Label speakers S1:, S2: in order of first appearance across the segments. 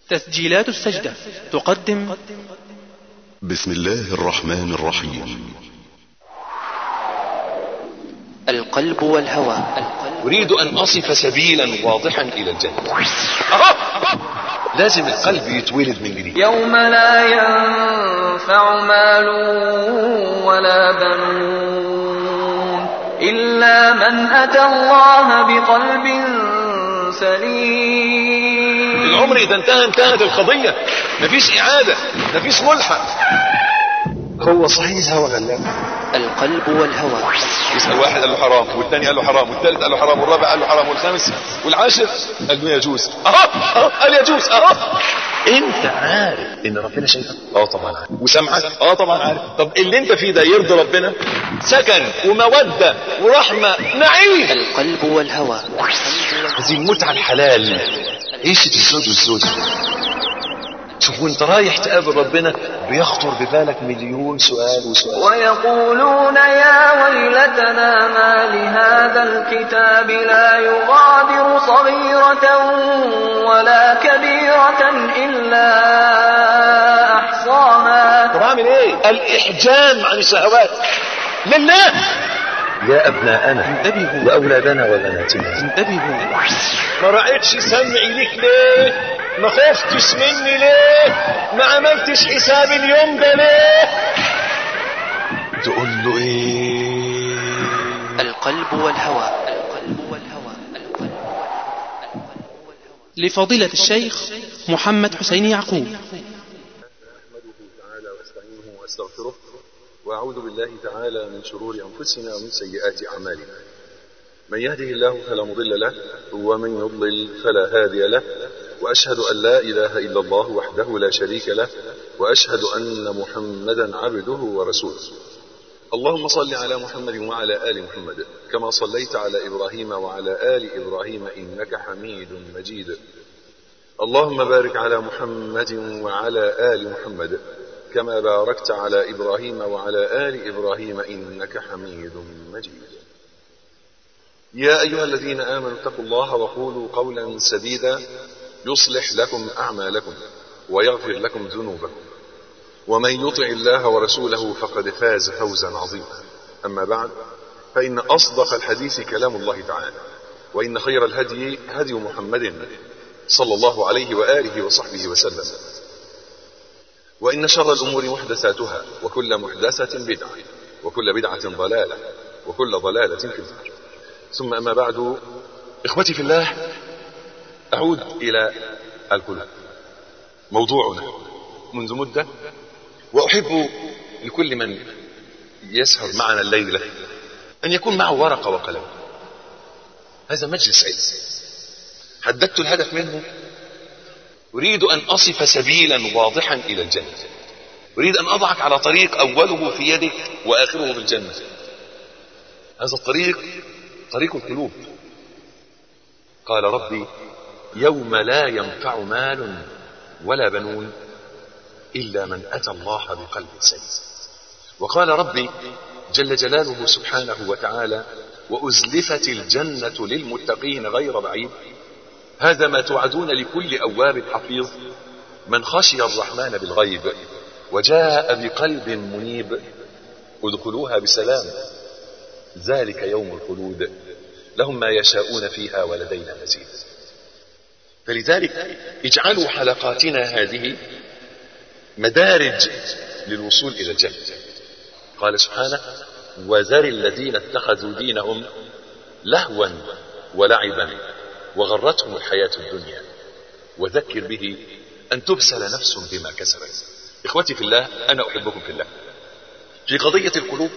S1: تسجيلات السجدة تقدم
S2: بسم الله الرحمن الرحيم
S3: القلب والهوى
S4: أريد أن أصف سبيلا واضحا إلى الجنة أهو! لازم القلب يتولد من جديد
S5: يوم لا ينفع مال ولا بنون إلا من أتى الله بقلب سليم
S4: العمر إذا انتهى انتهت القضية مفيش إعادة مفيش ملحق هو صحيح هو غلاب
S3: القلب والهوى
S4: يسأل واحد قال له حرام والثاني قال له حرام والثالث قال له حرام والرابع قال له حرام والخامس والعاشر قال له يجوز اهو اهو قال يجوز اهو انت عارف ان ربنا شايفك اه طبعا عارف وسامعك اه طبعا عارف طب اللي انت فيه ده يرضي ربنا سكن ومودة ورحمة نعيم
S3: القلب والهوى
S4: هذه المتعة الحلال عيشة الزوج والزوجة شوف وانت رايح تقابل ربنا بيخطر ببالك مليون سؤال وسؤال
S5: ويقولون يا ويلتنا ما لهذا الكتاب لا يغادر صغيرة ولا كبيرة إلا أحصاها
S4: طب اعمل ايه الاحجام عن الشهوات لله يا ابناءنا
S1: انتبهوا
S4: واولادنا وبناتنا
S1: انتبهوا
S4: ما رأيتش سمعي ليك ليه ما خفتش مني ليه ما عملتش حساب اليوم ده ليه تقول له ايه
S3: القلب والهوى القلب والهوى القلب
S1: لفضيلة الشيخ محمد حسين يعقوب
S6: نحمده تعالى واستعينه واستغفره واعوذ بالله تعالى من شرور انفسنا ومن سيئات اعمالنا من يهده الله فلا مضل له ومن يضلل فلا هادي له واشهد ان لا اله الا الله وحده لا شريك له واشهد ان محمدا عبده ورسوله اللهم صل على محمد وعلى ال محمد كما صليت على ابراهيم وعلى ال ابراهيم انك حميد مجيد اللهم بارك على محمد وعلى ال محمد كما باركت على ابراهيم وعلى ال ابراهيم انك حميد مجيد يا ايها الذين امنوا اتقوا الله وقولوا قولا سديدا يصلح لكم اعمالكم ويغفر لكم ذنوبكم ومن يطع الله ورسوله فقد فاز فوزا عظيما اما بعد فان اصدق الحديث كلام الله تعالى وان خير الهدي هدي محمد صلى الله عليه واله وصحبه وسلم وان شر الامور محدثاتها وكل محدثه بدعه وكل بدعه ضلاله وكل ضلاله في النار ثم اما بعد اخوتي في الله اعود الى القلوب موضوعنا منذ مده واحب لكل من يسهر معنا الليله ان يكون معه ورقه وقلم هذا مجلس علم حددت الهدف منه أريد أن أصف سبيلا واضحا إلى الجنة أريد أن أضعك على طريق أوله في يدك وآخره في الجنة هذا الطريق طريق القلوب قال ربي يوم لا ينفع مال ولا بنون إلا من أتى الله بقلب سليم وقال ربي جل جلاله سبحانه وتعالى وأزلفت الجنة للمتقين غير بعيد هذا ما توعدون لكل أواب حفيظ من خشي الرحمن بالغيب وجاء بقلب منيب ادخلوها بسلام ذلك يوم الخلود لهم ما يشاءون فيها ولدينا مزيد فلذلك اجعلوا حلقاتنا هذه مدارج للوصول إلى الجنة قال سبحانه وذر الذين اتخذوا دينهم لهوا ولعبا وغرتهم الحياة الدنيا وذكر به أن تبسل نفس بما كسبت إخوتي في الله أنا أحبكم في الله في قضية القلوب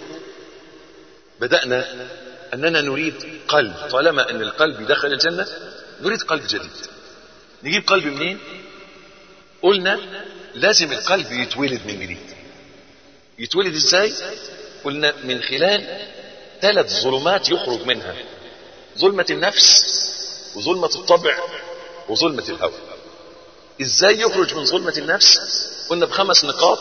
S6: بدأنا أننا نريد قلب طالما أن القلب دخل الجنة نريد قلب جديد نجيب قلب منين قلنا لازم القلب يتولد من جديد يتولد ازاي قلنا من خلال ثلاث ظلمات يخرج منها ظلمة النفس وظلمة الطبع وظلمة الهوى ازاي يخرج من ظلمة النفس قلنا بخمس نقاط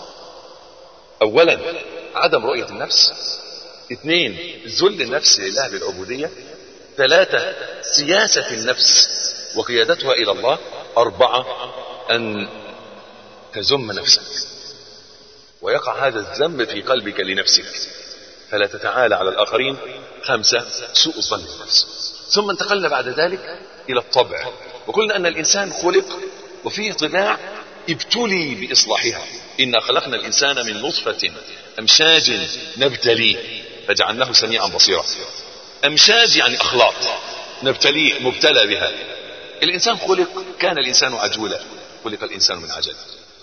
S6: اولا عدم رؤية النفس اثنين ذل النفس لله بالعبودية ثلاثة سياسة النفس وقيادتها إلى الله أربعة
S4: أن تذم نفسك ويقع هذا الذنب في قلبك لنفسك فلا تتعالى على الآخرين خمسة سوء الظن بالنفس ثم انتقلنا بعد ذلك إلى الطبع وقلنا أن الإنسان خلق وفيه طباع ابتلي بإصلاحها إنا خلقنا الإنسان من نطفة أمشاج نبتليه فجعلناه سميعا بصيرا أمشاج يعني أخلاط نبتليه مبتلى بها الإنسان خلق كان الإنسان عجولا خلق الإنسان من عجل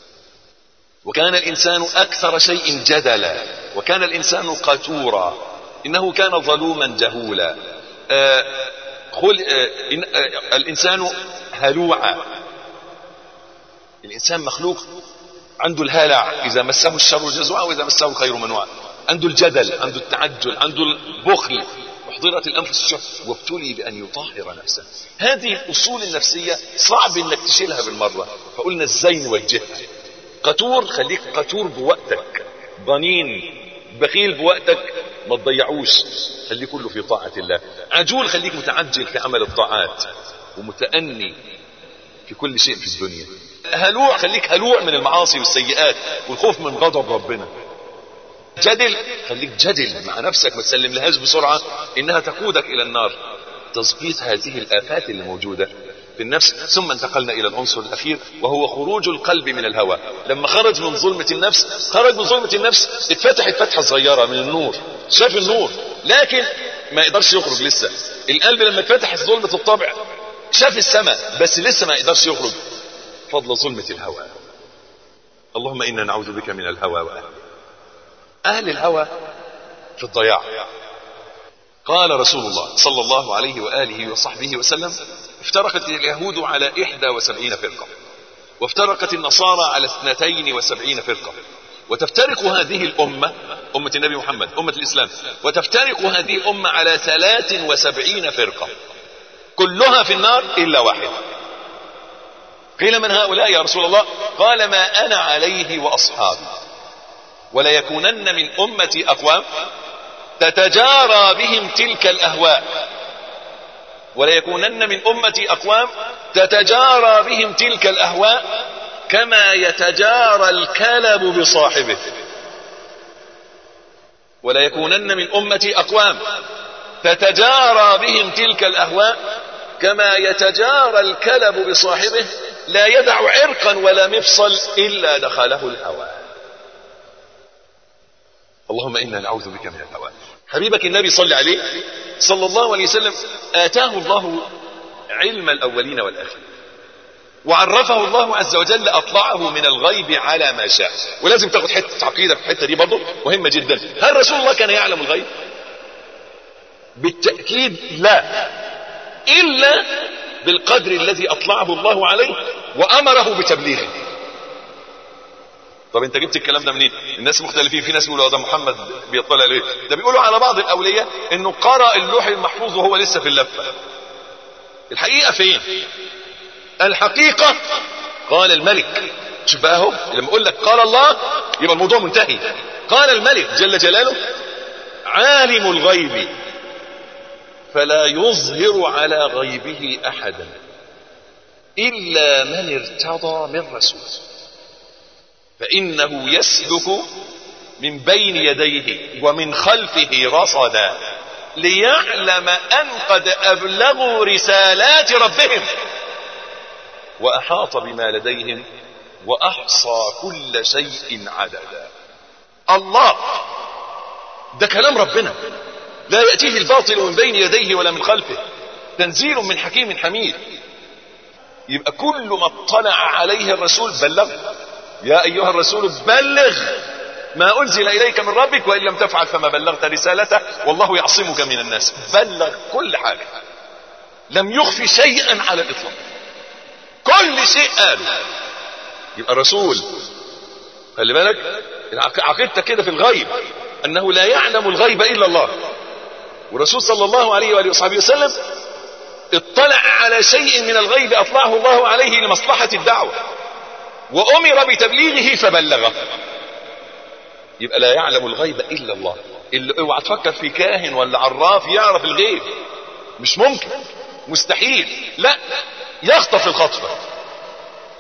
S4: وكان الإنسان أكثر شيء جدلا وكان الإنسان قتورا إنه كان ظلوما جهولا آه خل... آه إن... آه الإنسان هلوعا الإنسان مخلوق عنده الهلع إذا مسه الشر جزوعا وإذا مسه الخير منوعا عنده الجدل عنده التعجل عنده البخل احضرت الأنفس الشح وابتلي بأن يطهر نفسه هذه الأصول النفسية صعب أنك تشيلها بالمرة فقلنا ازاي نوجهها قتور خليك قتور بوقتك ضنين بخيل بوقتك ما تضيعوش خليه كله في طاعة الله عجول خليك متعجل في عمل الطاعات ومتأني في كل شيء في الدنيا هلوع خليك هلوع من المعاصي والسيئات والخوف من غضب ربنا جدل خليك جدل مع نفسك ما تسلم لهاش بسرعة انها تقودك الى النار تظبيط هذه الافات اللي موجودة في النفس ثم انتقلنا الى العنصر الاخير وهو خروج القلب من الهوى لما خرج من ظلمة النفس خرج من ظلمة النفس اتفتحت فتحة صغيرة من النور شاف النور لكن ما يقدرش يخرج لسه القلب لما اتفتح ظلمة الطبع شاف السماء بس لسه ما يقدرش يخرج فضل ظلمة الهوى اللهم انا نعوذ بك من الهوى واهله اهل الهوى في الضياع قال رسول الله صلى الله عليه وآله وصحبه وسلم افترقت اليهود على إحدى وسبعين فرقة وافترقت النصارى على اثنتين وسبعين فرقة وتفترق هذه الأمة أمة النبي محمد أمة الإسلام وتفترق هذه الأمة على ثلاث وسبعين فرقة كلها في النار إلا واحد قيل من هؤلاء يا رسول الله قال ما أنا عليه وأصحابي ولا يكونن من أمتي أقوام تتجارى بهم تلك الأهواء ولا يكونن من أمتي أقوام تتجارى بهم تلك الأهواء كما يتجارى الكلب بصاحبه ولا يكونن من أمتي أقوام تتجارى بهم تلك الأهواء كما يتجارى الكلب بصاحبه لا يدع عرقا ولا مفصل إلا دخله الهوى اللهم إنا نعوذ بك من الهوى حبيبك النبي صلى عليه صلى الله عليه وسلم آتاه الله علم الأولين والآخرين وعرفه الله عز وجل أطلعه من الغيب على ما شاء ولازم تاخد حتة عقيدة في الحتة دي برضه مهمة جدا هل رسول الله كان يعلم الغيب بالتأكيد لا إلا بالقدر الذي أطلعه الله عليه وأمره بتبليغه طب انت جبت الكلام ده منين الناس مختلفين في ناس بيقولوا ده محمد بيطلع عليه ده بيقولوا على بعض الاولياء انه قرأ اللوح المحفوظ وهو لسه في اللفة الحقيقة فين الحقيقة قال الملك شوف بقى اهو لما اقول لك قال الله يبقى الموضوع منتهي قال الملك جل جلاله عالم الغيب فلا يظهر على غيبه احدا الا من ارتضى من رسول فانه يسلك من بين يديه ومن خلفه رصدا ليعلم ان قد ابلغوا رسالات ربهم واحاط بما لديهم واحصى كل شيء عددا الله ده كلام ربنا لا ياتيه الباطل من بين يديه ولا من خلفه تنزيل من حكيم حميد يبقى كل ما اطلع عليه الرسول بلغ يا ايها الرسول بلغ ما انزل اليك من ربك وان لم تفعل فما بلغت رسالته والله يعصمك من الناس بلغ كل حاجه لم يخفي شيئا على الاطلاق كل شيء قاله يبقى الرسول خلي بالك عقيدتك كده في الغيب انه لا يعلم الغيب الا الله والرسول صلى الله عليه واله وصحبه وسلم اطلع على شيء من الغيب اطلعه الله عليه لمصلحه الدعوه وامر بتبليغه فبلغه يبقى لا يعلم الغيب الا الله اللي اوعى تفكر في كاهن ولا عراف يعرف الغيب مش ممكن مستحيل لا يخطف الخطفه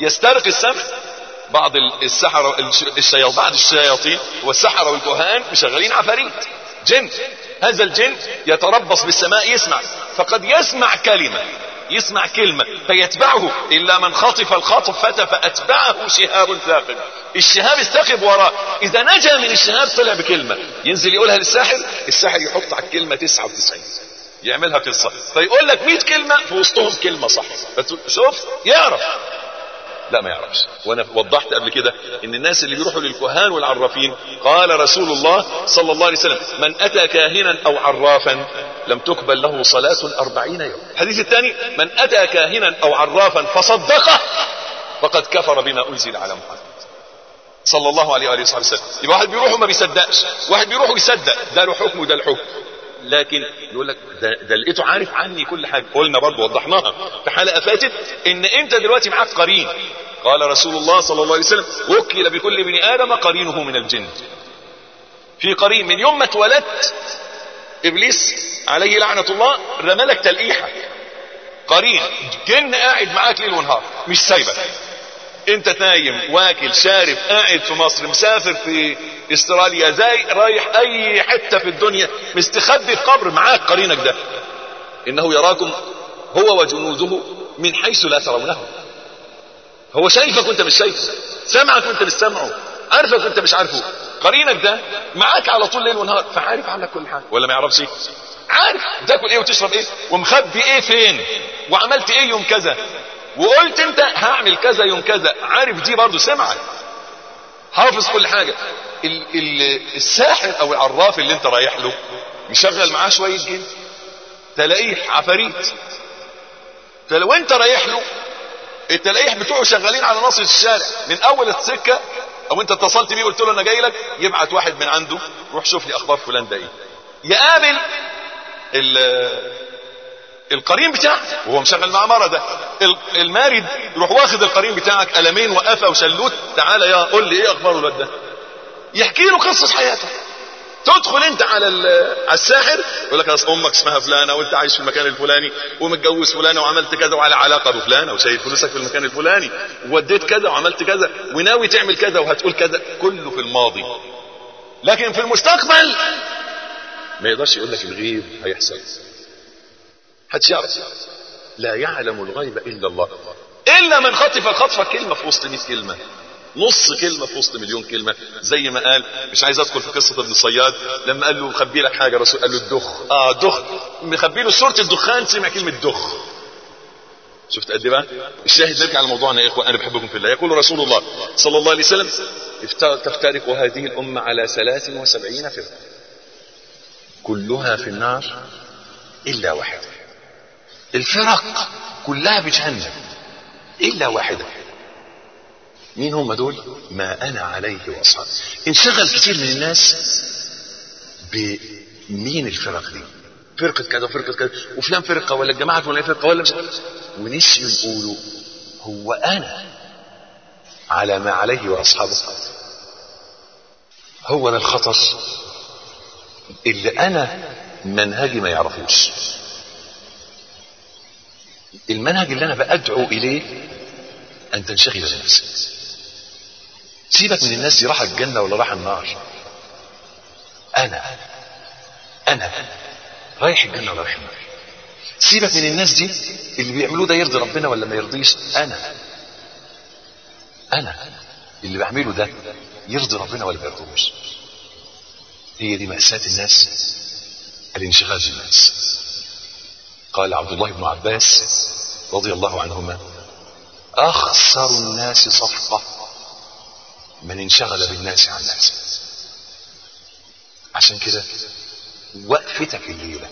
S4: يسترق السمع بعض السحرة الشياطين بعض الشياطين والسحرة والكهان مشغلين عفاريت جن هذا الجن يتربص بالسماء يسمع فقد يسمع كلمة يسمع كلمة فيتبعه إلا من خطف الخطفة فأتبعه شهاب ثاقب الشهاب الثاقب وراه إذا نجا من الشهاب طلع بكلمة ينزل يقولها للساحر الساحر يحط على الكلمة 99 يعملها قصة فيقول لك 100 كلمة في وسطهم كلمة صح شوف يعرف لا ما يعرفش وانا وضحت قبل كده ان الناس اللي بيروحوا للكهان والعرافين قال رسول الله صلى الله عليه وسلم من اتى كاهنا او عرافا لم تقبل له صلاة أربعين يوم الحديث الثاني من أتى كاهنا أو عرافا فصدقه فقد كفر بما أنزل على محمد صلى الله عليه وآله وصحبه وسلم يبقى واحد بيروح وما بيصدقش واحد بيروح ويصدق ده له حكم وده له حكم لكن يقول لك ده, ده لقيته عارف عني كل حاجه قلنا برضه وضحناها في حلقه فاتت ان انت دلوقتي معاك قرين قال رسول الله صلى الله عليه وسلم وكل بكل ابن ادم قرينه من الجن في قرين من يوم ما اتولدت ابليس عليه لعنه الله رمالك تلقيحه قرين جن قاعد معاك ليل ونهار مش سايبك انت نايم واكل شارب قاعد في مصر مسافر في استراليا زي رايح اي حته في الدنيا مستخبي في قبر معاك قرينك ده انه يراكم هو وجنوده من حيث لا ترونه هو شايفك وانت مش شايفه سامعك وانت مش سامعه عارفك وانت مش عارفه قرينك ده معاك على طول ليل ونهار فعارف عنك كل حاجه ولا ما يعرفش عارف تاكل ايه وتشرب ايه ومخبي ايه فين وعملت ايه يوم كذا وقلت انت هعمل كذا يوم كذا عارف دي برضه سمعك حافظ كل حاجة ال ال الساحر او العراف اللي انت رايح له مشغل معاه شوية جن تلاقيه عفاريت فلو انت رايح له التلاقيح بتوعه شغالين على ناصية الشارع من اول السكة او انت اتصلت بيه قلت له انا جاي لك يبعت واحد من عنده روح شوف لي اخبار فلان ده ايه يقابل القرين بتاعك وهو مشغل مع مرة ده المارد يروح واخد القرين بتاعك قلمين وقفه وشلوت تعالى يا قول لي ايه اخبار الواد ده يحكي له قصة حياته تدخل انت على على الساحر يقول لك اصل امك اسمها فلانه وانت عايش في المكان الفلاني ومتجوز فلانه وعملت كذا وعلى علاقه بفلانه وشايل فلوسك في المكان الفلاني ووديت كذا وعملت كذا وناوي تعمل كذا وهتقول كذا كله في الماضي لكن في المستقبل ما يقدرش يقول لك الغيب هيحصل حدش يعرف لا يعلم الغيب الا الله الا من خطف الخطفه كلمه في وسط 100 كلمه نص كلمه في وسط مليون كلمه زي ما قال مش عايز ادخل في قصه ابن الصياد لما قال له مخبي لك حاجه الرسول قال له الدخ اه دخ مخبي له سوره الدخان سمع كلمه دخ شفت قد ايه بقى الشاهد نرجع لموضوعنا يا اخوان انا بحبكم في الله يقول رسول الله صلى الله عليه وسلم تفترق هذه الامه على 73 فرقه كلها في النار الا واحده الفرق كلها بجهنم الا واحده مين هم دول ما انا عليه واصحابي انشغل كتير من الناس بمين الفرق دي فرقة كذا وفرقة كذا وفلان فرقة ولا الجماعة ولا فرقة ولا مش ونسيوا يقولوا هو أنا على ما عليه وأصحابه هو ده الخطر اللي أنا منهجي ما يعرفوش المنهج اللي أنا بأدعو إليه أن تنشغل بنفسك سيبك من الناس دي راح الجنة ولا راح النار أنا أنا رايح الجنة ولا رايح النار سيبك من الناس دي اللي بيعملوه ده يرضي ربنا ولا ما يرضيش أنا أنا اللي بعمله ده يرضي ربنا ولا ما يرضوش هي دي مأساة الناس الانشغال بالناس قال عبد الله بن عباس رضي الله عنهما أخسر الناس صفقة من انشغل بالناس عن نفسه عشان كده وقفتك الليلة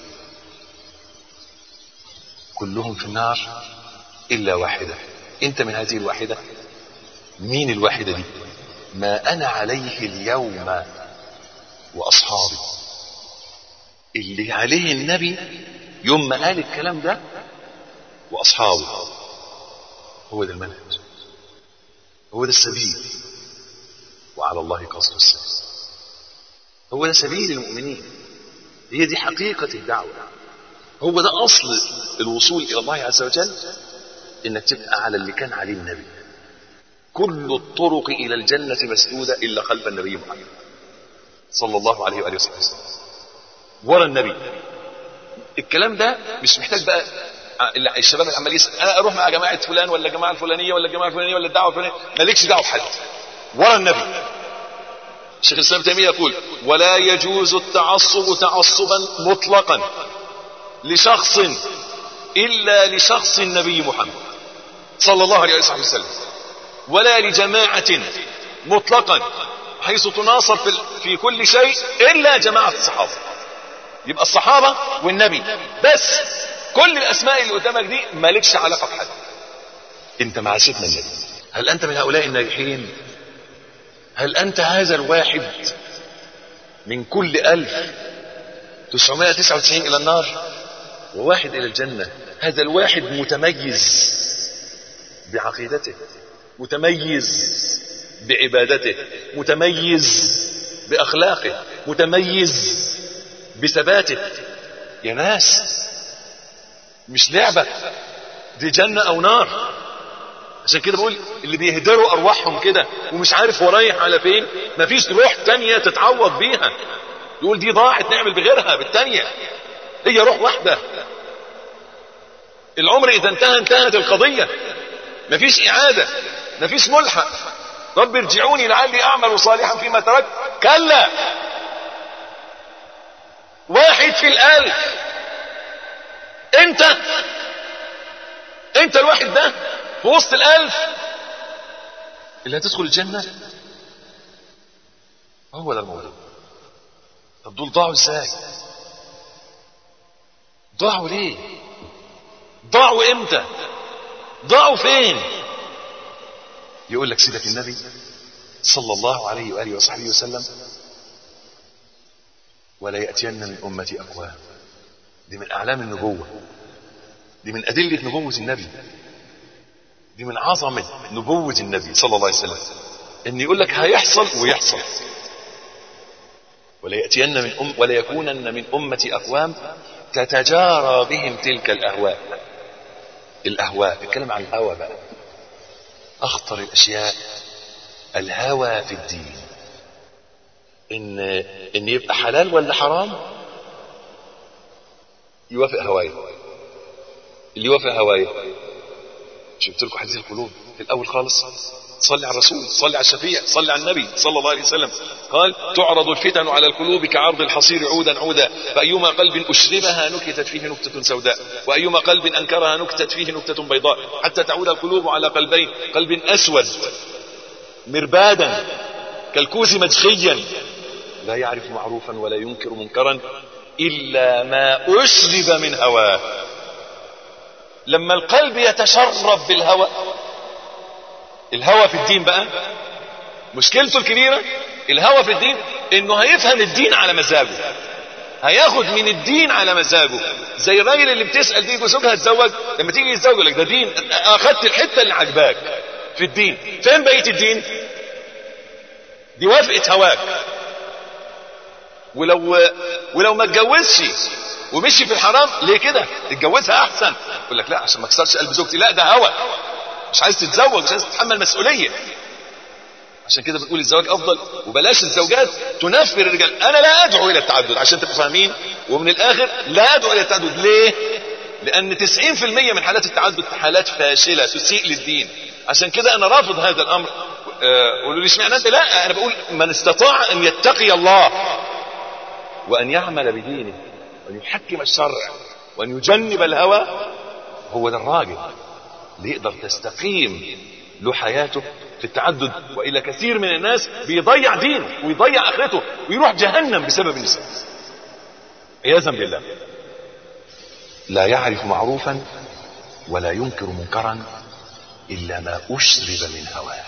S4: كلهم في النار إلا واحدة أنت من هذه الواحدة مين الواحدة دي ما أنا عليه اليوم وأصحابي اللي عليه النبي يوم ما قال الكلام ده وأصحابه هو ده المنهج هو ده السبيل وعلى الله قصد السبيل هو ده سبيل المؤمنين هي دي حقيقة الدعوة هو ده أصل الوصول إلى الله عز وجل إنك تبقى على اللي كان عليه النبي كل الطرق إلى الجنة مسدودة إلا قلب النبي محمد صلى الله عليه وآله وسلم ورا النبي الكلام ده مش محتاج بقى ال- الشباب اللي عمال يسال انا اروح مع جماعه فلان ولا الجماعه الفلانيه ولا الجماعه الفلانيه ولا الدعوه الفلانيه مالكش دعوه بحد ورا النبي شيخ الاسلام تيميه يقول ولا يجوز التعصب تعصبا مطلقا لشخص الا لشخص النبي محمد صلى الله عليه وصحبه وسلم ولا لجماعه مطلقا حيث تناصر في, في كل شيء الا جماعه الصحابه يبقى الصحابه والنبي بس كل الاسماء اللي قدامك دي مالكش علاقه بحد انت مع سيدنا النبي هل انت من هؤلاء الناجحين هل انت هذا الواحد من كل ألف تسعمائة تسعة وتسعين إلى النار وواحد إلى الجنة هذا الواحد متميز بعقيدته متميز بعبادته متميز بأخلاقه متميز بثباته يا ناس مش لعبة دي جنة أو نار عشان كده بقول اللي بيهدروا أرواحهم كده ومش عارف هو رايح على فين مفيش روح تانية تتعوض بيها يقول دي ضاعت نعمل بغيرها بالتانية هي روح واحدة العمر إذا انتهى انتهت القضية مفيش إعادة مفيش ملحق رب ارجعوني لعلي أعمل صالحا فيما تركت كلا واحد في الألف انت انت الواحد ده في وسط الألف اللي هتدخل الجنة هو ده الموضوع طب دول ضاعوا ازاي ضاعوا ليه ضاعوا امتى ضاعوا فين يقول لك سيدك النبي صلى الله عليه وآله وصحبه وسلم ولا يأتين من أمتي أقوام دي من أعلام النبوة دي من أدلة نبوة النبي دي من عظمة نبوة النبي صلى الله عليه وسلم ان يقول لك هيحصل ويحصل ولا يأتين من أم ولا يكونن من أمتي أقوام تتجارى بهم تلك الأهواء الأهواء الكلام عن الهوى بقى أخطر الأشياء الهوى في الدين إن إن يبقى حلال ولا حرام يوافق هوايه اللي يوافق هوايه شفت لكم حديث القلوب في الاول خالص صلي على الرسول صلي على الشفيع صلي على النبي صلى الله عليه وسلم قال تعرض الفتن على القلوب كعرض الحصير عودا عودا فأيما قلب أشربها نكتت فيه نكتة سوداء وأيما قلب أنكرها نكتت فيه نكتة بيضاء حتى تعود القلوب على قلبين قلب أسود مربادا كالكوز مدخيا لا يعرف معروفا ولا ينكر منكرا إلا ما أشرب من هواه لما القلب يتشرب بالهوى الهوى في الدين بقى مشكلته الكبيرة الهوى في الدين انه هيفهم الدين على مزاجه هياخد من الدين على مزاجه زي الراجل اللي بتسأل دي زوجها اتزوج لما تيجي يتزوج يقول لك ده دين اخدت الحتة اللي عجباك في الدين فين بقية الدين دي وافقت هواك ولو ولو ما اتجوزش ومشي في الحرام ليه كده اتجوزها احسن يقول لك لا عشان ما اكسرش قلب زوجتي لا ده هوى مش عايز تتزوج مش عايز تتحمل مسؤوليه عشان كده بنقول الزواج افضل وبلاش الزوجات تنفر الرجال انا لا ادعو الى التعدد عشان تبقوا فاهمين ومن الاخر لا ادعو الى التعدد ليه لان 90% من حالات التعدد حالات فاشله تسيء للدين عشان كده انا رافض هذا الامر آه، قولوا لي اشمعنى انت لا انا بقول من استطاع ان يتقي الله وان يعمل بدينه وان يحكم الشرع وان يجنب الهوى هو ده الراجل اللي يقدر تستقيم له حياته في التعدد والى كثير من الناس بيضيع دينه ويضيع اخرته ويروح جهنم بسبب النساء عياذا بالله لا يعرف معروفا ولا ينكر منكرا الا ما اشرب من هواه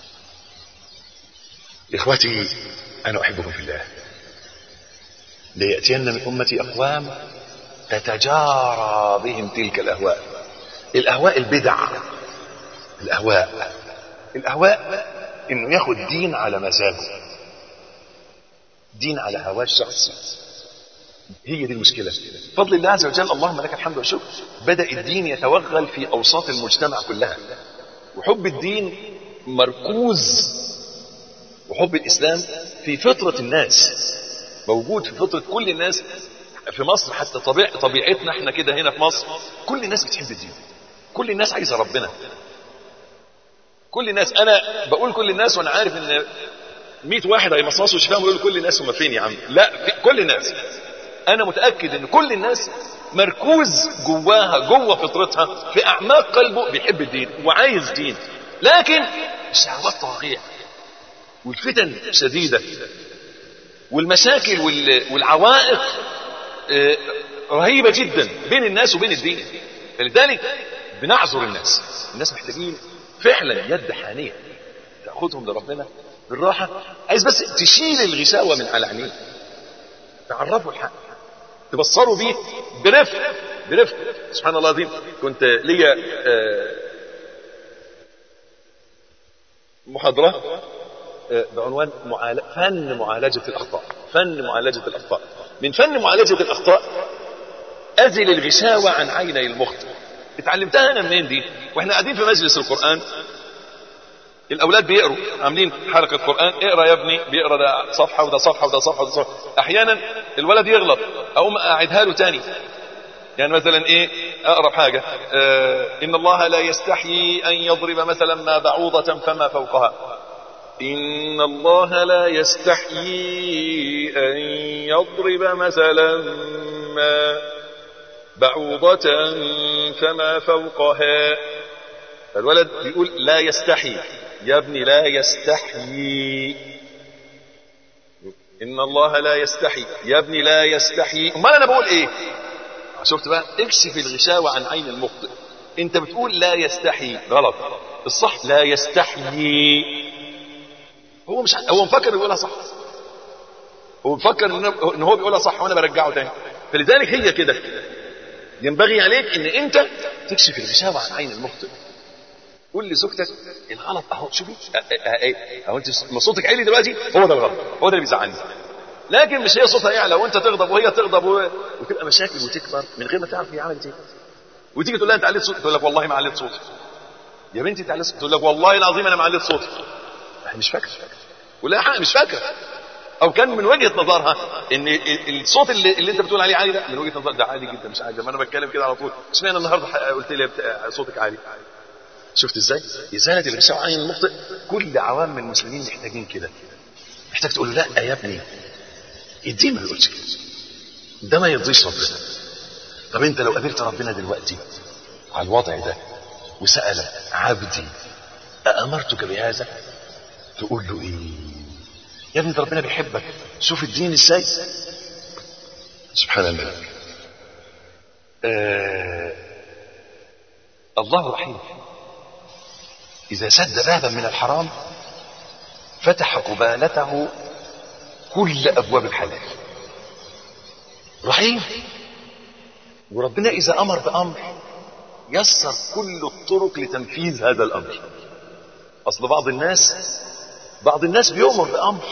S4: اخوتي انا احبكم في الله لياتين من امتي اقوام تتجارى بهم تلك الاهواء الاهواء البدع الاهواء الاهواء انه ياخد دين على مزاجه دين على هواه الشخصي هي دي المشكله فضل الله عز وجل اللهم لك الحمد والشكر بدا الدين يتوغل في اوساط المجتمع كلها وحب الدين مركوز وحب الاسلام في فطره الناس موجود في فطره كل الناس في مصر حتى طبيع طبيعتنا احنا كده هنا في مصر كل الناس بتحب الدين كل الناس عايزه ربنا كل الناس انا بقول كل الناس وانا عارف ان 100 واحد هيمصمصوا شفاهم ويقولوا كل الناس هم فين يا عم لا في كل الناس انا متاكد ان كل الناس مركوز جواها جوه فطرتها في اعماق قلبه بيحب الدين وعايز دين لكن الشهوات طاغيه والفتن شديده والمشاكل وال- والعوائق آه، رهيبه جدا بين الناس وبين الدين فلذلك بنعذر الناس الناس محتاجين فعلا يد حانيه تاخذهم لربنا بالراحه عايز بس تشيل الغشاوه من على عينيه تعرفوا الحق تبصروا بيه برفق برفق سبحان الله العظيم كنت ليا آه، محاضره آه، بعنوان معال... فن معالجه الاخطاء فن معالجه الاخطاء من فن معالجه الاخطاء ازل الغشاوه عن عيني المخطئ اتعلمتها انا منين دي واحنا قاعدين في مجلس القران الاولاد بيقروا عاملين حلقه قران اقرا يا ابني بيقرا ده صفحه وده صفحه وده صفحه وده صفحه احيانا الولد يغلط اقوم اعيدها له تاني يعني مثلا ايه اقرب حاجه آه ان الله لا يستحيي ان يضرب مثلا ما بعوضه فما فوقها ان الله لا يستحيي ان يضرب مثلا ما بعوضه فما فوقها الولد بيقول لا يستحي يا ابني لا يستحيي ان الله لا يستحي يا ابني لا يستحي امال انا بقول ايه شفت بقى اكشف الغشاوة عن عين المخطئ انت بتقول لا يستحي غلط الصح لا يستحيي هو مش هو مفكر انه بيقولها صح هو مفكر ان هو بيقولها صح وانا برجعه تاني فلذلك هي كده ينبغي عليك ان انت تكشف الغشاوة عن عين المخطئ قول لزوجتك الغلط اهو شوفي اه اه اه اهو انت ما صوتك عالي دلوقتي هو ده الغلط هو ده اللي بيزعلني لكن مش هي صوتها يعلى وانت تغضب وهي تغضب و... وتبقى مشاكل وتكبر من غير ما تعرف هي عملت ايه وتيجي تقول لها انت عليت صوتك تقول لك والله ما عليت صوتي يا بنتي انت عليت صوتك تقول لك والله العظيم انا ما عليت صوتي مش فاكر ولا حق مش فاكر او كان من وجهه نظرها ان الصوت اللي, اللي انت بتقول عليه عالي ده من وجهه نظر ده عالي جدا مش عالي ما انا بتكلم كده على طول اشمعنى النهارده قلت لي صوتك عالي شفت ازاي ازاله الغشاء عين المخطئ كل عوام المسلمين محتاجين كده محتاج تقول له لا يا ابني الدين ما بيقولش كده ده ما يرضيش ربنا طب انت لو قابلت ربنا دلوقتي على الوضع ده وسألك عبدي أأمرتك بهذا تقول له ايه يا ابني ده ربنا بيحبك شوف الدين ازاي سبحان الملك آه الله رحيم إذا سد بابا من الحرام فتح قبالته كل أبواب الحلال رحيم وربنا إذا أمر بأمر يسر كل الطرق لتنفيذ هذا الأمر أصل بعض الناس بعض الناس بيؤمر بأمر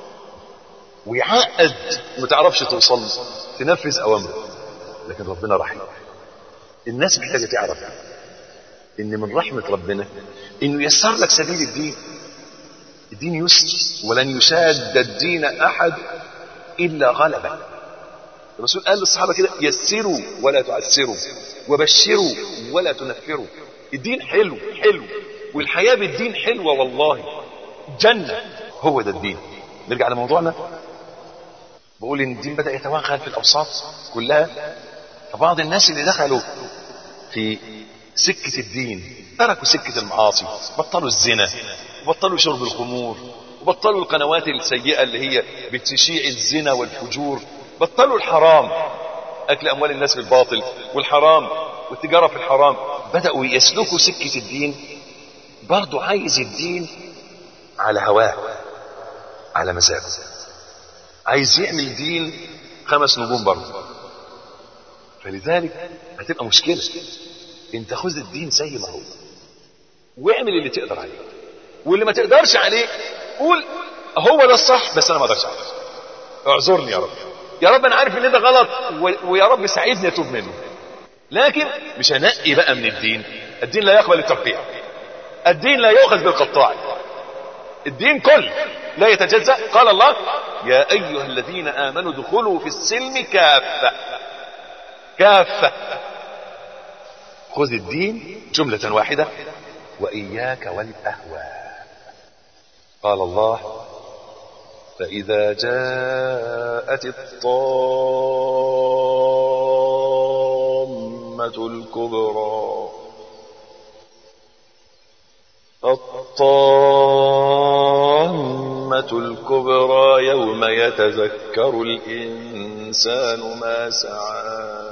S4: ويعقد ما تعرفش توصل تنفذ أوامره لكن ربنا رحيم الناس محتاجة تعرف إن من رحمة ربنا إنه يسر لك سبيل الدين الدين يسر ولن يشاد الدين أحد إلا غلبه الرسول قال للصحابة كده يسروا ولا تعسروا وبشروا ولا تنفروا الدين حلو حلو والحياة بالدين حلوة والله جنة هو ده الدين نرجع لموضوعنا بقول ان الدين بدأ يتوغل في الأوساط كلها فبعض الناس اللي دخلوا في سكة الدين تركوا سكة المعاصي بطلوا الزنا وبطلوا شرب الخمور وبطلوا القنوات السيئة اللي هي بتشيع الزنا والفجور بطلوا الحرام أكل أموال الناس بالباطل والحرام والتجارة في الحرام بدأوا يسلكوا سكة الدين برضو عايز الدين على هواه على مزاجه عايز يعمل دين خمس نجوم برضه فلذلك هتبقى مشكلة انت خذ الدين زي ما هو واعمل اللي تقدر عليه واللي ما تقدرش عليه قول هو ده الصح بس انا ما اقدرش عليه اعذرني يا رب يا رب انا عارف ان ده غلط ويا رب ساعدني اتوب منه لكن مش هنقي بقى من الدين الدين لا يقبل الترقيع الدين لا يؤخذ بالقطاع الدين كل لا يتجزأ قال الله يا أيها الذين آمنوا ادخلوا في السلم كافة كافة خذ الدين جملة واحدة وإياك والأهواء قال الله فإذا جاءت الطامة الكبرى الطامة الكبرى يوم يتذكر الإنسان ما سعى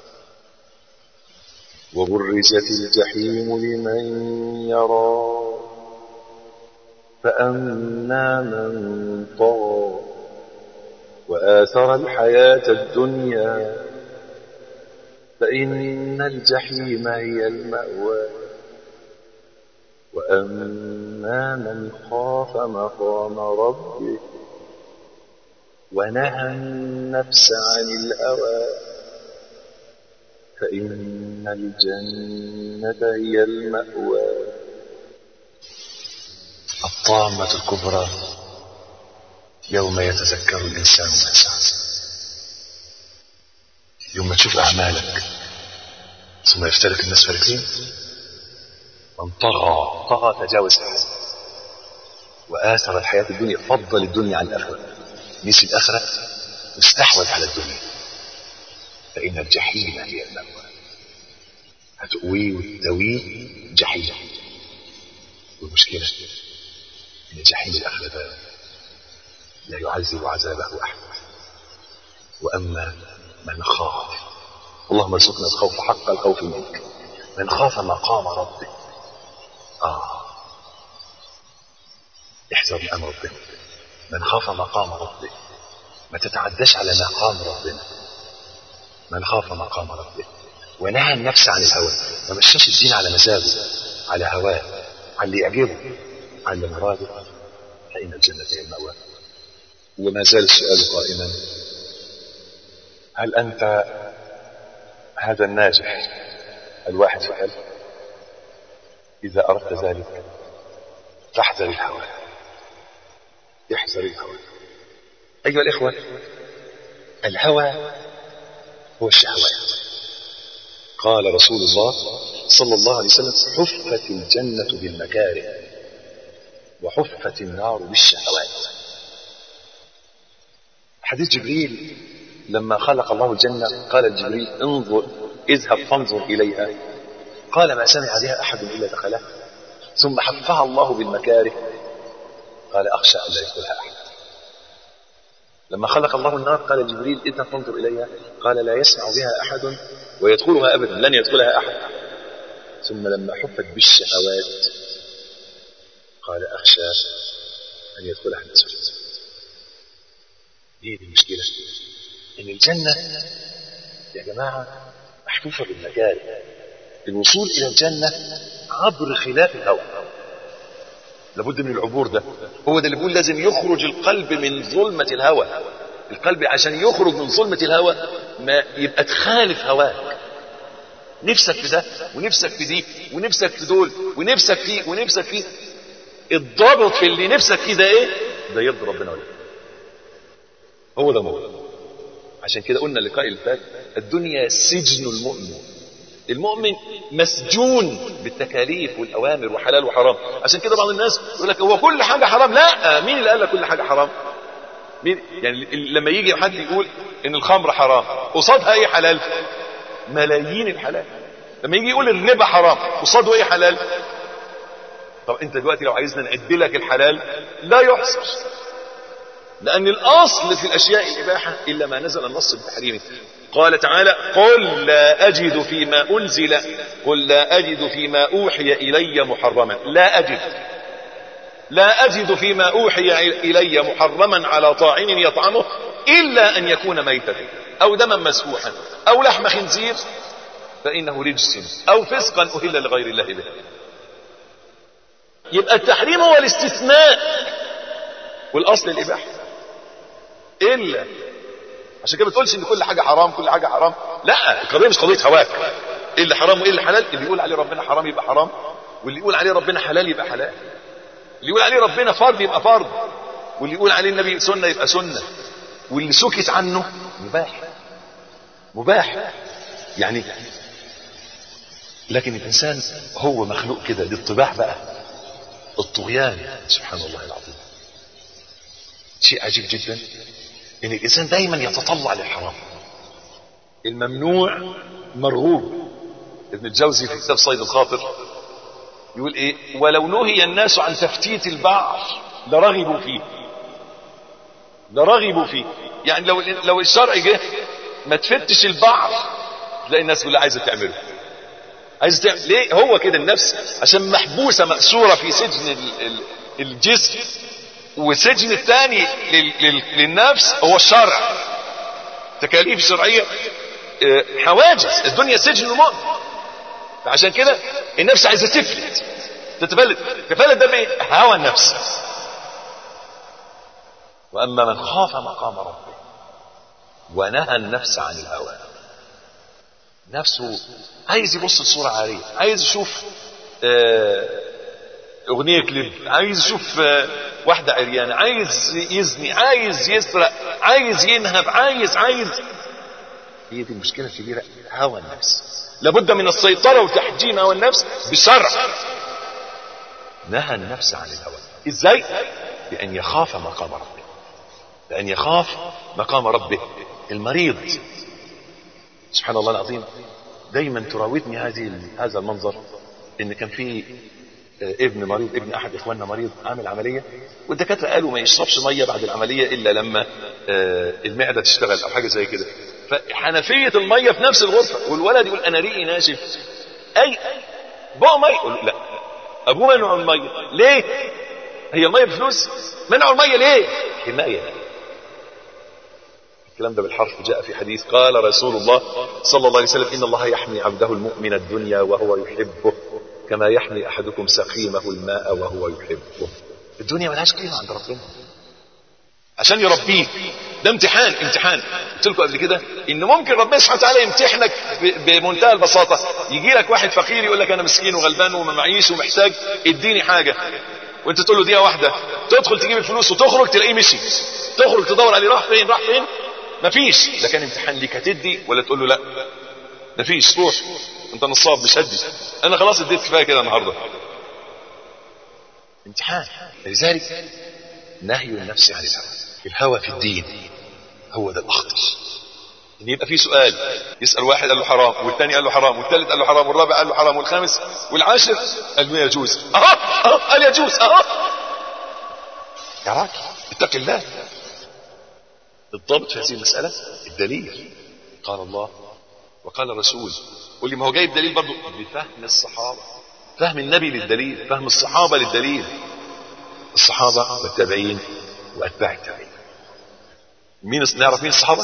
S4: وبرزت الجحيم لمن يرى فأما من طغى وآثر الحياة الدنيا فإن الجحيم هي المأوى وأما من خاف مقام ربه ونهى النفس عن الهوى فإن الجنة هي المأوى الطامة الكبرى يوم يتذكر الإنسان ما سعى يوم تشوف أعمالك ثم يفترق الناس فريقين من طغى طغى تجاوز الحد وآثر الحياة الدنيا فضل الدنيا عن الآخرة نسي الآخرة واستحوذ على الدنيا فإن الجحيم هي المأوى هتقويه وتدويه جحيم والمشكلة إن جحيم الآخرة ده لا يعذب عذابه أحد وأما من خاف اللهم ارزقنا الخوف حق الخوف منك من خاف مقام ربه آه احذر من أمر ربنا من خاف مقام ربه ما تتعداش على مقام ربنا من خاف مقام ربه ونهى النفس عن الهوى ما مشاش الدين على مزاجه على هواه على اللي يعجبه على اللي مراده فإن الجنة هي المأوى وما زال السؤال قائما هل أنت هذا الناجح الواحد في ألف إذا أردت ذلك فاحذر الهوى احذر الهوى أيها الإخوة الهوى هو الشهوات قال رسول الله صلى الله عليه وسلم حفت الجنة بالمكاره وحفت النار بالشهوات حديث جبريل لما خلق الله الجنة قال جبريل انظر اذهب فانظر إليها قال ما سمع بها أحد إلا دخلها ثم حفها الله بالمكاره قال أخشى أن لا يدخلها أحد لما خلق الله النار قال جبريل اذهب فانظر إليها قال لا يسمع بها أحد ويدخلها أبدا لن يدخلها أحد ثم لما حفت بالشهوات قال أخشى أن يدخلها الناس ايه دي المشكلة ان الجنة يا جماعة محفوفة بالمجال الوصول الى الجنة عبر خلاف الهوى لابد من العبور ده هو ده اللي بيقول لازم يخرج القلب من ظلمة الهوى القلب عشان يخرج من ظلمة الهوى ما يبقى تخالف هواك نفسك في ده ونفسك في دي ونفسك في دول ونفسك فيه ونفسك فيه الضابط في اللي نفسك فيه ده ايه ده يرضي ربنا ولا هو ده الموضوع عشان كده قلنا اللقاء اللي فات الدنيا سجن المؤمن المؤمن مسجون بالتكاليف والاوامر وحلال وحرام عشان كده بعض الناس يقول لك هو كل حاجه حرام لا مين اللي قال لك كل حاجه حرام مين يعني لما يجي حد يقول ان الخمر حرام قصادها ايه حلال ملايين الحلال لما يجي يقول الربا حرام قصاده ايه حلال طب انت دلوقتي لو عايزنا نعد لك الحلال لا يحصر لأن الأصل في الأشياء الإباحة إلا ما نزل النص بتحريمه قال تعالى قل لا أجد فيما أنزل قل لا أجد فيما أوحي إلي محرما لا أجد لا أجد فيما أوحي إلي محرما على طاعم يطعمه إلا أن يكون ميتا أو دما مسفوحا أو لحم خنزير فإنه رجس أو فسقا أهل لغير الله به يبقى التحريم هو الاستثناء والأصل الإباحة إلا عشان كده ما تقولش ان كل حاجه حرام كل حاجه حرام لا القضيه مش قضيه هواك ايه اللي حرام وايه اللي حلال اللي يقول عليه ربنا حرام يبقى حرام واللي يقول عليه ربنا حلال يبقى حلال اللي يقول عليه ربنا فرض يبقى فرض واللي يقول عليه النبي سنة يبقى سنة واللي سكت عنه مباح مباح يعني لكن الإنسان هو مخلوق كده دي الطباع بقى الطغيان سبحان الله العظيم شيء عجيب جدا ان الانسان دايما يتطلع للحرام الممنوع مرغوب ابن الجوزي في كتاب صيد الخاطر يقول ايه ولو نهي الناس عن تفتيت البعض لرغبوا فيه لرغبوا فيه يعني لو لو الشرع جه ما تفتش البعض تلاقي الناس كلها عايزه تعمله عايز تعمل ليه هو كده النفس عشان محبوسه مأسوره في سجن ال- ال- الجسم والسجن الثاني لل- لل- للنفس هو الشرع تكاليف الشرعيه آه، حواجز الدنيا سجن المؤمن فعشان كده النفس عايزه تفلت تتفلت تفلت ده بايه هوى النفس واما من خاف مقام ربه ونهى النفس عن الهوى نفسه عايز يبص لصورة عارية عايز يشوف آه، اغنية كليب عايز يشوف آه، واحدة عريانة عايز يزني عايز يسرق عايز ينهب عايز عايز هي دي المشكلة الكبيرة هوى النفس لابد من السيطرة وتحجيم هوى النفس بشرع نهى النفس عن الهوى ازاي بأن يخاف مقام ربه بأن يخاف مقام ربه المريض سبحان الله العظيم دايما تراودني هذه هذا المنظر ان كان في آه، ابن مريض ابن احد اخواننا مريض عامل عمليه والدكاتره قالوا ما يشربش ميه بعد العمليه الا لما آه، المعده تشتغل او حاجه زي كده فحنفيه الميه في نفس الغرفه والولد يقول انا ريقي ناشف اي بقى ميه يقول لا ابوه منعه الميه ليه هي الميه بفلوس منعوا الميه ليه حمايه الكلام ده بالحرف جاء في حديث قال رسول الله صلى الله عليه وسلم إن الله يحمي عبده المؤمن الدنيا وهو يحبه كما يحمي أحدكم سقيمه الماء وهو يحبه الدنيا ملهاش قيمة عند ربنا عشان يربيك ده امتحان امتحان قلت لكم قبل كده ان ممكن ربنا سبحانه وتعالى يمتحنك ب- بمنتهى البساطه يجي لك واحد فقير يقول لك انا مسكين وغلبان وما معيش ومحتاج اديني حاجه وانت تقول له دقيقه واحده تدخل تجيب الفلوس وتخرج تلاقيه مشي تخرج تدور عليه راح فين راح فين مفيش ده كان امتحان ليك هتدي ولا تقول له لا مفيش روح انت نصاب مش هدي انا خلاص اديت كفايه كده النهارده امتحان لذلك نهي النفس عن الهوى الهوى في الدين هو ده الاخطر ان يبقى في سؤال يسال واحد قال له حرام والثاني قال له حرام والثالث قال له حرام والرابع قال له حرام والخامس والعاشر قال له يجوز اهو اهو قال يجوز اهو يا راجل اتق الله الضابط في هذه المسألة الدليل قال الله وقال الرسول قول لي ما هو جايب دليل برضه بفهم الصحابة فهم النبي للدليل فهم الصحابة للدليل الصحابة والتابعين وأتباع التابعين مين نعرف مين الصحابة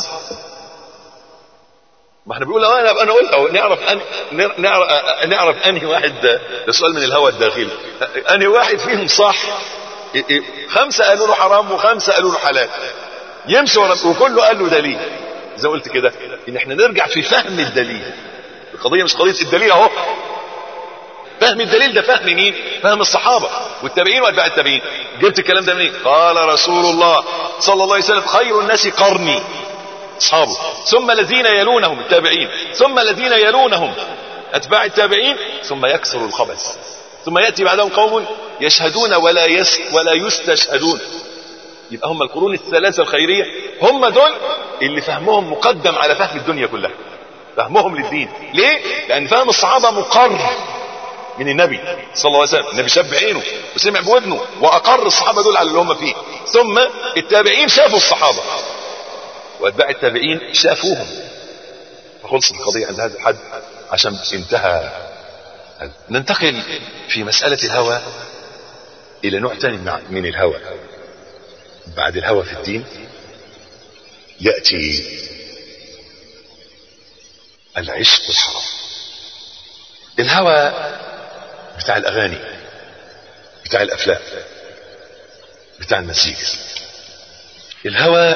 S4: ما احنا بنقول اه انا انا قلت أو نعرف أن نعرف نعرف انهي واحد ده سؤال من الهوى الداخلي انهي واحد فيهم صح خمسه قالوا له حرام وخمسه قالوا له حلال يمشي ورا وكله قال له دليل زي ما قلت كده ان احنا نرجع في فهم الدليل القضيه مش قضيه الدليل اهو فهم الدليل ده فهم مين فهم الصحابه والتابعين واتباع التابعين جبت الكلام ده منين قال رسول الله صلى الله عليه وسلم خير الناس قرني اصحابه ثم الذين يلونهم التابعين ثم الذين يلونهم اتباع التابعين ثم يكثر الخبث ثم ياتي بعدهم قوم يشهدون ولا يس ولا يستشهدون يبقى هم القرون الثلاثه الخيريه هم دول اللي فهمهم مقدم على فهم الدنيا كلها فهمهم للدين ليه لان فهم الصحابه مقر من النبي صلى الله عليه وسلم النبي شاف بعينه وسمع بودنه واقر الصحابه دول على اللي هم فيه ثم التابعين شافوا الصحابه واتباع التابعين شافوهم فخلصت القضيه عند هذا الحد عشان انتهى ننتقل في مساله الهوى الى نوع ثاني من الهوى بعد الهوى في الدين ياتي العشق الحرام الهوى بتاع الاغاني بتاع الافلام بتاع المزيكا الهوى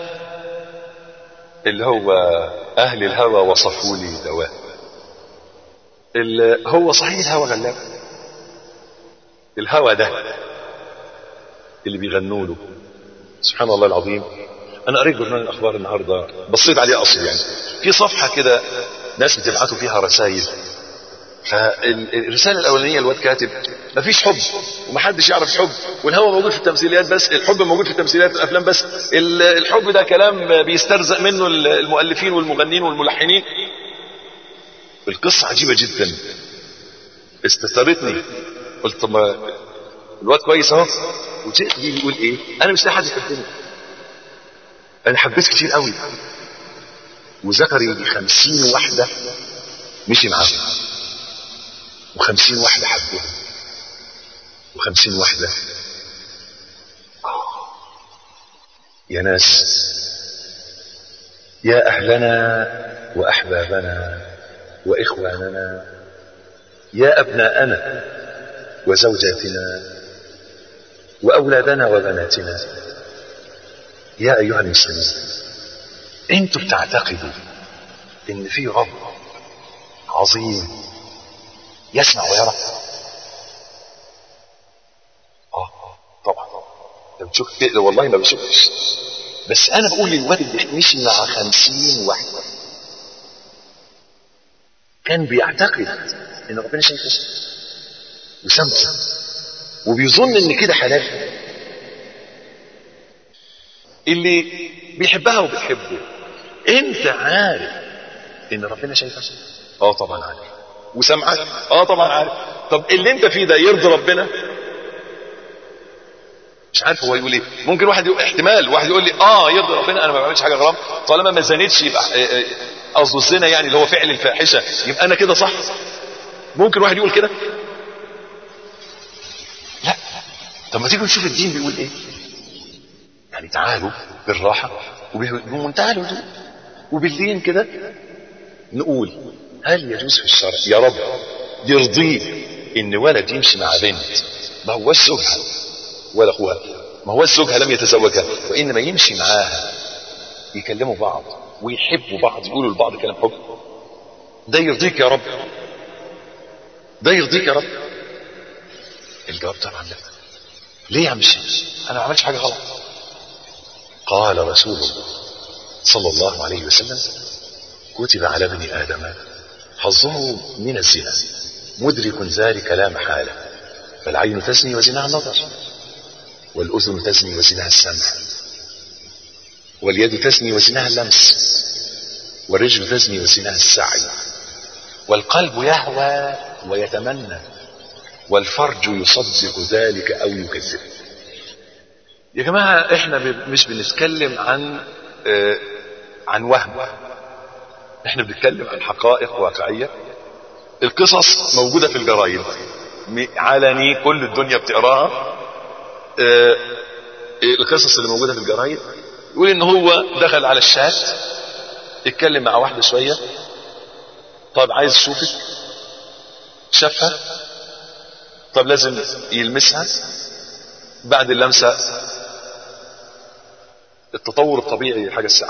S4: اللي هو اهل الهوى وصفوا لي دواه هو صحيح الهوى غلاب الهوى ده اللي بيغنوا له سبحان الله العظيم انا قريت جورنال الاخبار النهارده بصيت عليه اصل يعني في صفحه كده ناس بتبعتوا فيها رسائل فالرساله الاولانيه الواد كاتب مفيش حب ومحدش يعرف الحب والهوى موجود في التمثيليات بس الحب موجود في التمثيليات الافلام بس ال- الحب ده كلام بيسترزق منه المؤلفين والمغنين والملحنين القصه عجيبه جدا استثارتني قلت طب ما الواد كويس اهو وجيت بيه بيقول ايه انا مش لاقي حد يحبني انا حبيت كتير قوي وذكر يجي خمسين واحدة مشي معاهم وخمسين واحدة حبوها وخمسين واحدة يا ناس يا أهلنا وأحبابنا وإخواننا يا أبناءنا وزوجاتنا وأولادنا وبناتنا يا أيها المسلمين أنتم بتعتقدوا إن في رب عظيم يسمع ويرى آه طبعا لو بتشوف كده والله ما بشوفش بس أنا بقول للواد اللي مشي مع خمسين واحدة كان بيعتقد إن ربنا شايفه وسامعه وبيظن إن كده حلال اللي بيحبها وبتحبه انت عارف ان ربنا شايفك اه طبعا عارف وسامعك اه طبعا عارف طب اللي انت فيه ده يرضي ربنا مش عارف هو يقول ايه ممكن واحد يقول احتمال واحد يقول لي اه يرضي ربنا انا ما بعملش حاجه غلط طالما ما زنتش يبقى آه، آه، قصده الزنا يعني اللي هو فعل الفاحشه يبقى انا كده صح ممكن واحد يقول كده لا طب ما تيجي نشوف الدين بيقول ايه يعني تعالوا بالراحة وبمنتهى الهدوء وباللين كده نقول هل يجوز في الشرع يا رب يرضيه ان ولد يمشي مع بنت ما هوش زوجها ولا اخوها ما هوش زوجها لم يتزوجها وانما يمشي معاها يكلموا بعض ويحبوا بعض يقولوا لبعض كلام حب ده يرضيك يا رب ده يرضيك يا رب الجواب طبعا لا ليه يا عم الشيخ انا ما عملتش حاجه غلط قال رسول الله صلى الله عليه وسلم كتب على ابن آدم حظه من الزنا مدرك ذلك لا محالة فالعين تزني وزناها النظر والأذن تزني وزناها السمع واليد تزني وزناها اللمس والرجل تزني وزناها السعي والقلب يهوى ويتمنى والفرج يصدق ذلك أو يكذبه يا جماعة احنا ب- مش بنتكلم عن آه، عن وهم احنا بنتكلم عن حقائق واقعية القصص موجودة في الجرايد م- علني كل الدنيا بتقراها آه، القصص اللي موجودة في الجرايد يقول ان هو دخل على الشات اتكلم مع واحدة شوية طب عايز اشوفك شافها طب لازم يلمسها بعد اللمسة التطور الطبيعي حاجة الساعة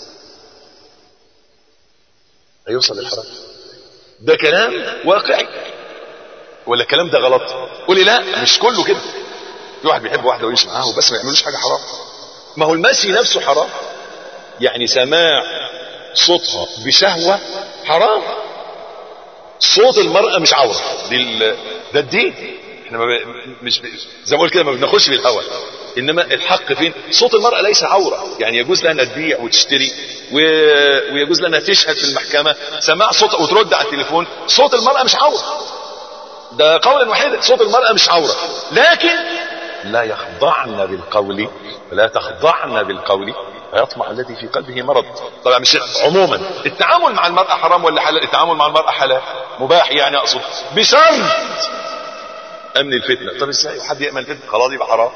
S4: هيوصل للحرام ده كلام واقعي ولا الكلام ده غلط قولي لا مش كله كده في واحد بيحب واحدة ويمشي معاها بس ما يعملوش حاجة حرام ما هو المسي نفسه حرام يعني سماع صوتها بشهوة حرام صوت المرأة مش عورة دي ال- ده الدين احنا ما ب... مش ب... زي ما قلت كده ما بناخدش بالهوى انما الحق فين صوت المرأة ليس عورة يعني يجوز لها انها تبيع وتشتري و... ويجوز لها انها تشهد في المحكمة سماع صوت وترد على التليفون صوت المرأة مش عورة ده قولا واحدا صوت المرأة مش عورة لكن لا يخضعن بالقول ولا تخضعن بالقول فيطمع الذي في قلبه مرض طبعا مش عموما التعامل مع المرأة حرام ولا حلال التعامل مع المرأة حلال مباح يعني اقصد بشرط امن الفتنة طب ازاي حد يأمن الفتنة خلاص يبقى حرام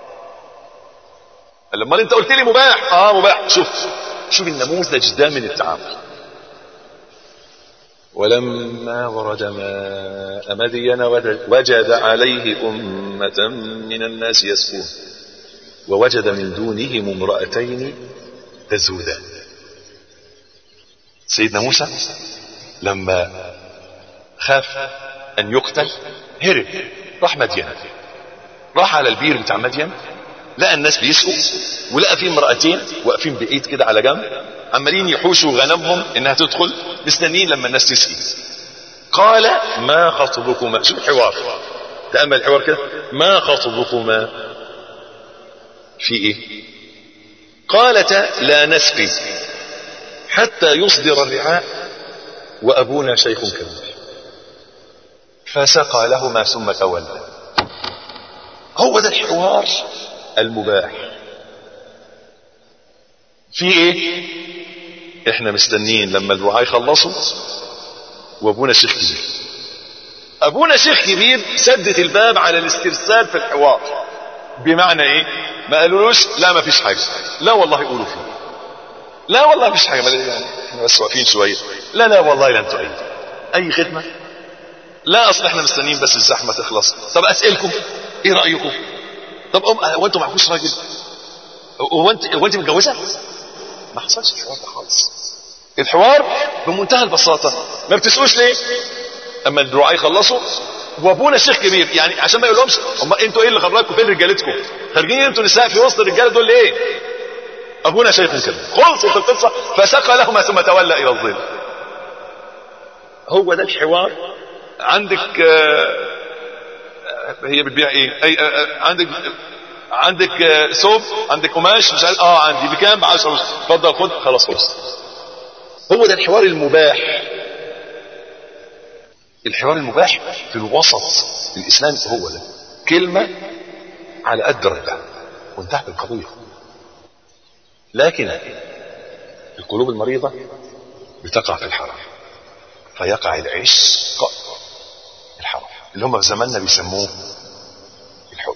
S4: لما انت قلت لي مباح اه مباح شوف شوف النموذج ده من التعامل ولما ورد ماء مدين وجد عليه أمة من الناس يسكون ووجد من دونهم امرأتين تزودان سيدنا موسى لما خاف أن يقتل هرب راح مدين راح على البير بتاع مدين لقى الناس بيسقوا ولقى في امرأتين واقفين بعيد كده على جنب عمالين يحوشوا غنمهم انها تدخل مستنيين لما الناس تسقي قال ما خطبكما شوف الحوار تأمل الحوار كده ما خطبكما في ايه قالتا لا نسقي حتى يصدر الرعاء وابونا شيخ كبير فسقى لهما ثم تولى هو ده الحوار المباح في ايه احنا مستنيين لما الرعاة يخلصوا وابونا شيخ كبير ابونا شيخ كبير سدت الباب على الاسترسال في الحوار بمعنى ايه ما قالولوش لا ما فيش حاجه لا والله يقولوا فيه لا والله مفيش حاجه يعني احنا بس واقفين شويه لا لا والله لن تعيد اي خدمه لا اصل احنا مستنيين بس الزحمه تخلص طب اسالكم ايه رايكم طب أم هو انتوا معكوش راجل هو انت هو انت متجوزه ما حصلش الحوار ده خالص الحوار بمنتهى البساطه ما بتسالوش ليه اما الرعاة يخلصوا وابونا شيخ كبير يعني عشان ما يقولهمش هم انتوا ايه اللي خرجكم فين رجالتكم خارجين انتوا نساء في وسط الرجاله دول ليه ابونا شيخ كبير خلصت القصه فسقى لهما ثم تولى الى الظل هو ده الحوار عندك آه، هي بتبيع ايه اي آه، آه، عندك عندك آه، ثوب عندك قماش مش عارف اه عندي بكام ب 10 اتفضل خد خلاص خلص هو ده الحوار المباح الحوار المباح في الوسط الاسلام هو ده كلمه على قد ردها وانتهت القضيه لكن القلوب المريضه بتقع في الحرام فيقع العشق الحرام اللي هم في زماننا بيسموه الحب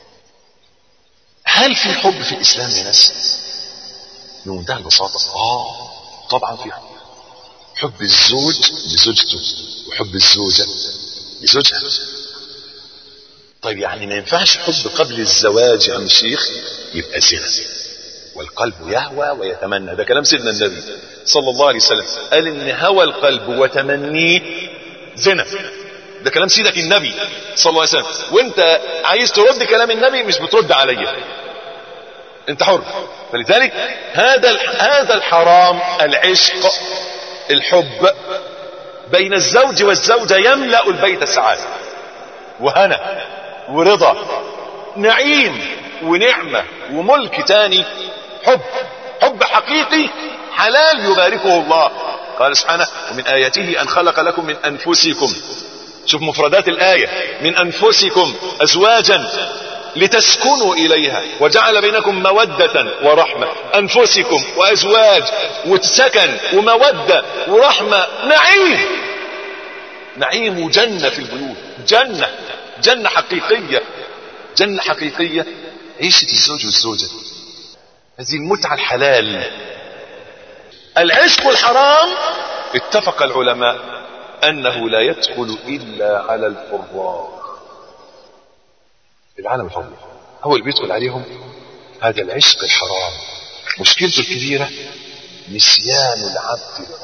S4: هل في حب في الاسلام يا ناس بمنتهى البساطه اه طبعا في حب حب الزوج لزوجته وحب الزوجه لزوجها طيب يعني ما ينفعش حب قبل الزواج يا عم الشيخ يبقى زنا والقلب يهوى ويتمنى ده كلام سيدنا النبي صلى الله عليه وسلم قال ان هوى القلب وتمنيه زنا ده كلام سيدك النبي صلى الله عليه وسلم وانت عايز ترد كلام النبي مش بترد عليا انت حر فلذلك هذا هذا الحرام العشق الحب بين الزوج والزوجة يملأ البيت سعادة وهنا ورضا نعيم ونعمة وملك تاني حب حب حقيقي حلال يباركه الله قال سبحانه ومن آياته أن خلق لكم من أنفسكم شوف مفردات الآية من أنفسكم أزواجا لتسكنوا إليها وجعل بينكم مودة ورحمة أنفسكم وأزواج وسكن ومودة ورحمة نعيم نعيم وجنة في البيوت جنة جنة حقيقية جنة حقيقية عيشة الزوج والزوجة هذه المتعة الحلال العشق الحرام اتفق العلماء أنه لا يدخل إلا على الحرار العالم الحر هو اللي بيدخل عليهم هذا العشق الحرام مشكلته الكبيرة نسيان العبد له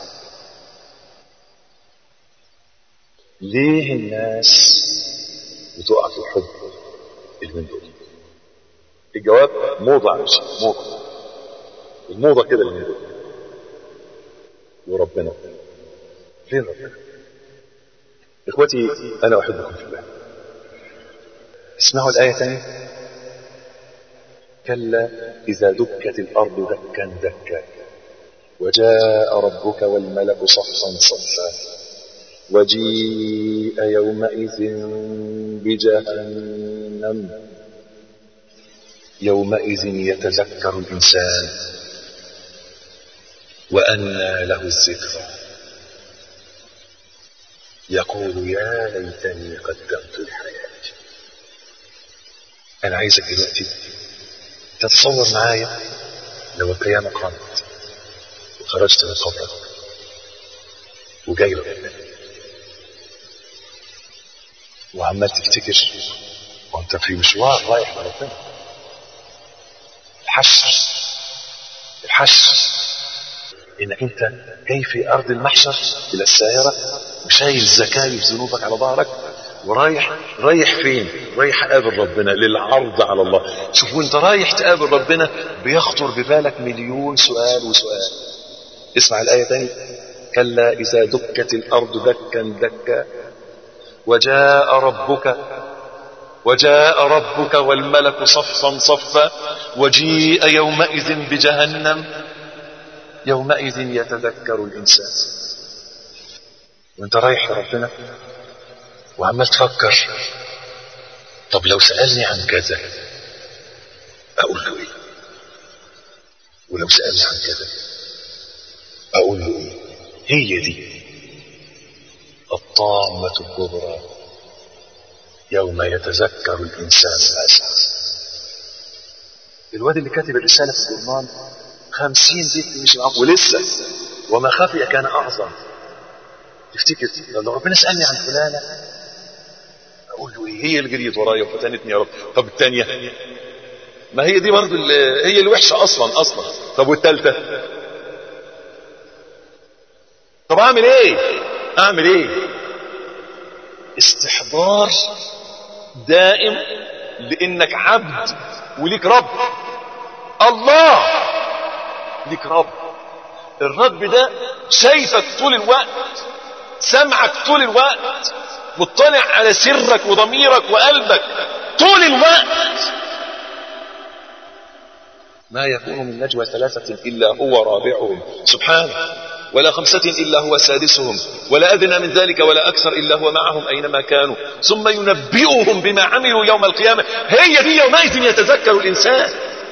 S4: ليه الناس بتقع في الحب اليومين دول الجواب موضة على شيء موضة الموضة كده اليومين دول وربنا فين ربنا اخوتي انا احبكم في الله اسمعوا الآية تانية كلا إذا دكت الأرض دكا دكا وجاء ربك والملك صفا صفا وجيء يومئذ بجهنم يومئذ يتذكر الإنسان وأنى له الذكرى يقول يا ليتني قدمت لحياتي أنا عايزك دلوقتي تتصور معايا لو القيامة قامت وخرجت من قبرك وجاي ربنا وعمال تفتكر وانت في مشوار رايح لربنا الحشر الحشر انك انت جاي في ارض المحشر الى السائره وشايل زكايف ذنوبك على ظهرك ورايح رايح فين رايح اقابل ربنا للعرض على الله شوف وانت رايح تقابل ربنا بيخطر ببالك مليون سؤال وسؤال اسمع الآية تاني كلا إذا دكت الأرض دكا دكا وجاء ربك وجاء ربك والملك صفا صفا وجيء يومئذ بجهنم يومئذ يتذكر الإنسان وانت رايح لربنا وعمال تفكر طب لو سألني عن كذا أقول له إيه ولو سألني عن كذا أقول له إيه هي دي الطامة الكبرى يوم يتذكر الإنسان ما سعى الواد اللي كاتب الرسالة في الجرنان خمسين بيت مش معاه ولسه وما خفي كان أعظم تفتكر لو ربنا سألني عن فلانة أقول له إيه هي اللي جريت ورايا وفتنتني يا رب طب الثانية ما هي دي برضه ال- هي الوحشة أصلا أصلا طب والثالثة طب أعمل إيه أعمل إيه استحضار دائم لانك عبد وليك رب الله ليك رب الرب ده شايفك طول الوقت سمعك طول الوقت مطلع على سرك وضميرك وقلبك طول الوقت ما يكون من نجوى ثلاثة إلا هو رابعهم سبحانه ولا خمسة إلا هو سادسهم ولا أدنى من ذلك ولا أكثر إلا هو معهم أينما كانوا ثم ينبئهم بما عملوا يوم القيامة هي دي يومئذ يتذكر الإنسان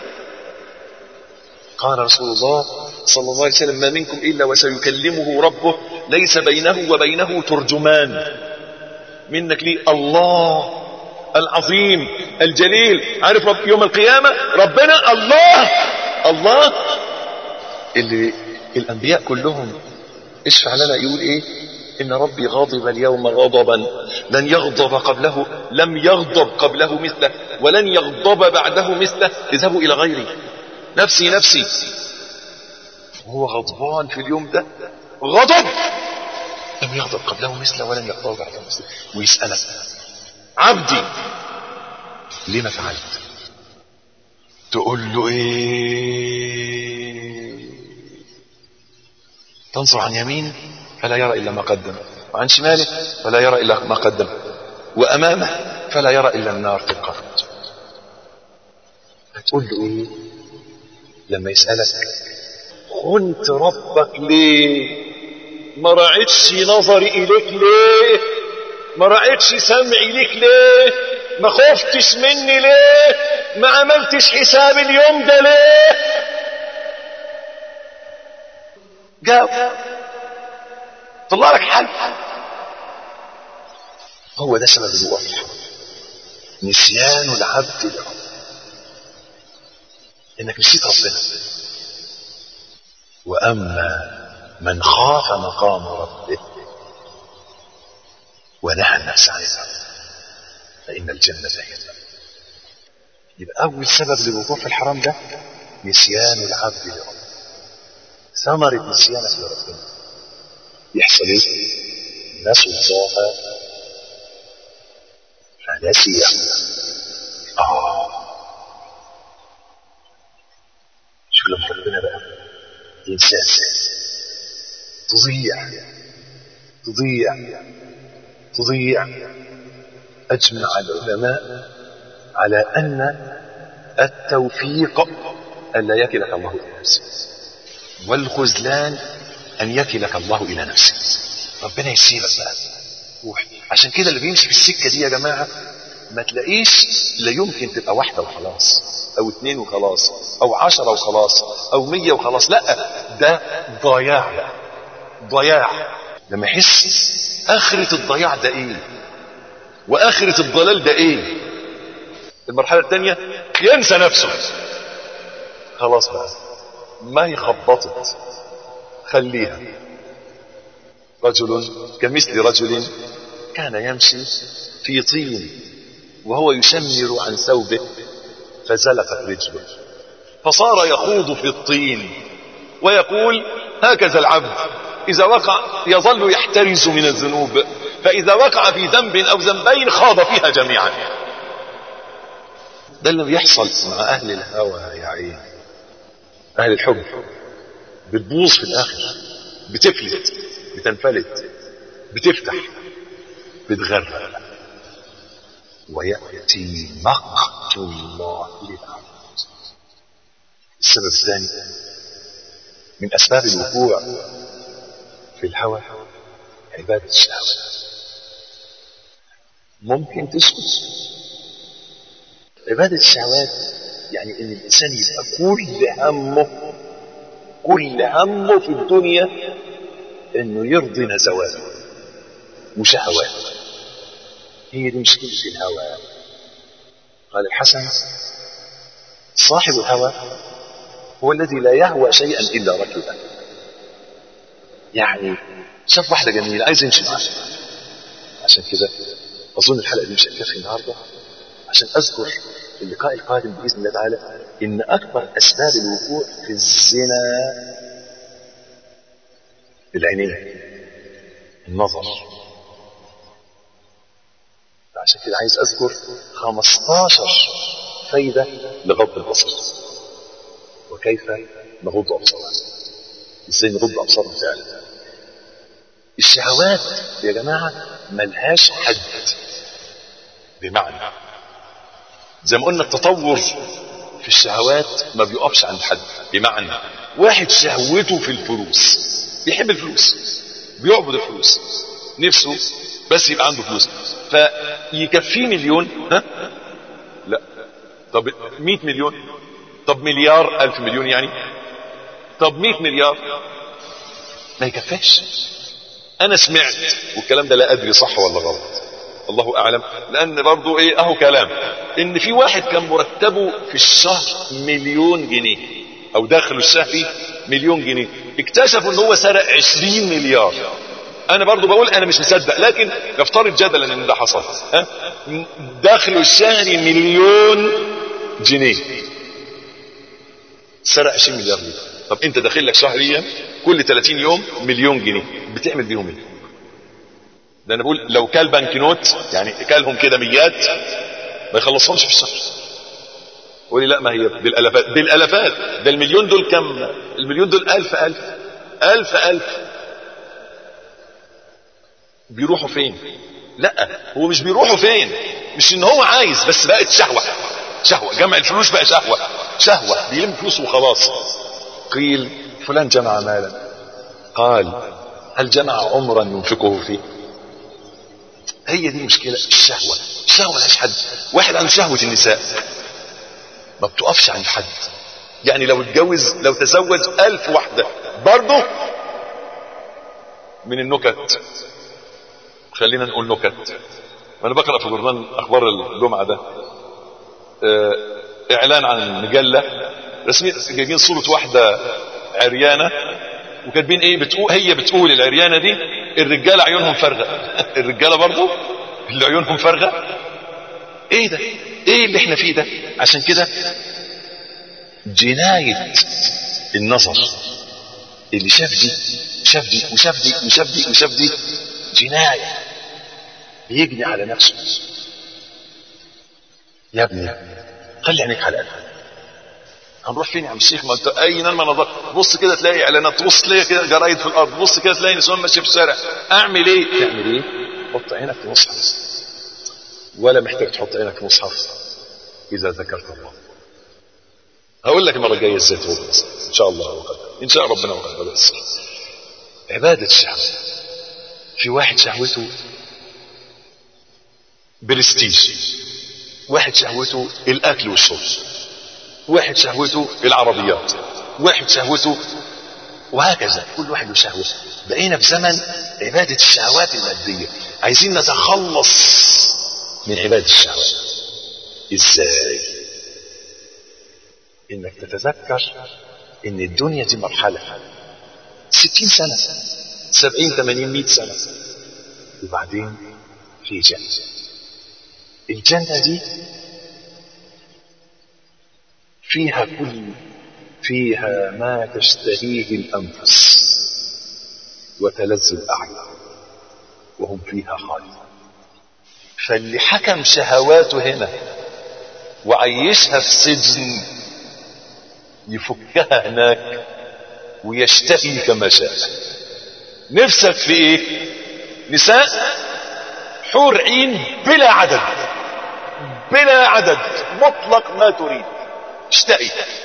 S4: قال رسول الله صلى الله عليه وسلم ما منكم إلا وسيكلمه ربه ليس بينه وبينه ترجمان منك لي الله العظيم الجليل عارف رب يوم القيامة ربنا الله الله اللي الأنبياء كلهم اشفع لنا يقول إيه إن ربي غاضب اليوم غضبا لن يغضب قبله لم يغضب قبله مثله ولن يغضب بعده مثله اذهبوا إلى غيري نفسي نفسي وهو غضبان في اليوم ده غضب لم يغضب قبله مثله ولن يغضب بعده مثله ويسألك عبدي لما فعلت تقول له ايه تنظر عن يمينه فلا يرى الا ما قدم وعن شماله فلا يرى الا ما قدم وامامه فلا يرى الا النار تلقى هتقول له ايه لما يسالك خنت ربك ليه ما رعيتش نظري اليك ليه ما رعيتش سمعي ليك ليه ما خفتش مني ليه ما عملتش حساب اليوم ده ليه جاوب طلع لك حل هو ده سبب الوقوع نسيان العبد لرب انك نسيت ربنا واما من خاف مقام ربه ونهى النفس عن الهوى فإن الجنة هي المأوى يبقى أول سبب للوقوع في الحرام ده نسيان العبد لربه ثمرة نسيانك لربنا يحصل ايه؟ نسوا الله فنسيه آه شو لما ربنا بقى ينسى تضيع تضيع تضيع أجمع العلماء على أن التوفيق ألا يكلك الله إلى نفسك والخذلان أن يكلك الله إلى نفسك ربنا يسيبك بقى روح عشان كده اللي بيمشي في السكة دي يا جماعة ما تلاقيش لا يمكن تبقى واحدة وخلاص أو اتنين وخلاص أو عشرة وخلاص أو مية وخلاص لا ده ضياع بقى ضياع لما يحس آخرة الضياع ده إيه وآخرة الضلال ده إيه المرحلة الثانية ينسى نفسه خلاص بقى ما هي خبطت خليها رجل كمثل رجل كان يمشي في طين وهو يشمر عن ثوبه فزلقت رجله فصار يخوض في الطين ويقول هكذا العبد إذا وقع يظل يحترز من الذنوب فإذا وقع في ذنب أو ذنبين خاض فيها جميعا ده اللي بيحصل مع أهل الهوى يا عين أهل الحب بتبوظ في الآخر بتفلت بتنفلت بتفتح بتغرق ويأتي مقت الله للعبد السبب الثاني من أسباب الوقوع في الهوى عبادة الشهوة ممكن تسكت عبادة الشهوات يعني ان الانسان يبقى كل همه كل همه في الدنيا انه يرضي نزواته وشهواته هي دي مشكلة الهوى قال الحسن صاحب الهوى هو الذي لا يهوى شيئا الا ركبه يعني شاف واحدة جميلة عايز يمشي معاها عشان كده أظن الحلقة دي مش هتكفي النهاردة عشان أذكر في اللقاء القادم بإذن الله تعالى إن أكبر أسباب الوقوع في الزنا العينين النظر عشان كده عايز أذكر 15 فايدة لغض البصر وكيف نغض أبصارنا ازاي نغض أبصارنا فعلا الشهوات يا جماعة ملهاش حد بمعنى زي ما قلنا التطور في الشهوات ما بيقفش عند حد بمعنى واحد شهوته في الفلوس بيحب الفلوس بيعبد الفلوس نفسه بس يبقى عنده فلوس فيكفيه مليون ها لا طب 100 مليون طب مليار ألف مليون يعني طب 100 مليار ما يكفيش انا سمعت والكلام ده لا ادري صح ولا غلط الله اعلم لان برضو ايه اهو كلام ان في واحد كان مرتبه في الشهر مليون جنيه او دخله الشهري مليون جنيه اكتشفوا ان هو سرق 20 مليار انا برضو بقول انا مش مصدق لكن نفترض جدلا ان ده حصل ها دخله الشهري مليون جنيه سرق 20 مليار جنيه طب انت داخل لك شهريا كل 30 يوم مليون جنيه بتعمل بيهم ايه ده انا بقول لو كال بنك نوت يعني كالهم كده ميات ما يخلصهمش في الشهر قولي لا ما هي بالالافات بالالافات ده المليون دول كم المليون دول الف الف الف الف بيروحوا فين لا هو مش بيروحوا فين مش ان هو عايز بس بقت شهوة شهوة جمع الفلوس بقى شهوة شهوة بيلم فلوس وخلاص قيل فلان جمع مالا قال هل جمع عمرا ينفقه فيه هي دي المشكلة الشهوة الشهوة ملهاش حد واحد عنده شهوة النساء ما بتقفش عند حد يعني لو اتجوز لو تزوج ألف واحدة برضه من النكت خلينا نقول نكت وانا بقرا في جورنال اخبار الجمعه ده اه اعلان عن مجله رسمي جايبين صوره واحده عريانه وكاتبين ايه بتقول هي بتقول العريانه دي الرجاله عيونهم فارغه الرجاله برضه اللي عيونهم فارغه ايه ده ايه اللي احنا فيه ده عشان كده جنايه النظر اللي شاف دي شاف دي وشاف دي وشاف دي وشاف دي جنايه بيجني على نفسه يا ابني خلي عينيك على قلبك هنروح فين يا عم الشيخ ما انت اين ما نظر بص كده تلاقي اعلانات تبص تلاقي كده جرايد في الارض بص كده تلاقي نسوان ماشيه في الشارع اعمل ايه تعمل ايه حط عينك في مصحف ولا محتاج تحط عينك في مصحف اذا ذكرت الله هقول لك المره الجايه ازاي تقول ان شاء الله وقدر ان شاء ربنا وقدر بس عباده الشهوه في واحد شهوته برستيج واحد شهوته الاكل والشرب واحد شهوته العربيات واحد شهوته وهكذا كل واحد له شهوة بقينا في زمن عبادة الشهوات المادية عايزين نتخلص من عبادة الشهوات ازاي انك تتذكر ان الدنيا دي مرحلة ستين سنة سبعين ثمانين مئة سنة وبعدين في جنة الجنة دي فيها كل فيها ما تشتهيه الأنفس وتلذ الأعين وهم فيها خالدون فاللي حكم شهواته هنا وعيشها في سجن يفكها هناك ويشتهي كما شاء نفسك في ايه نساء حور عين بلا عدد بلا عدد مطلق ما تريد اشتهي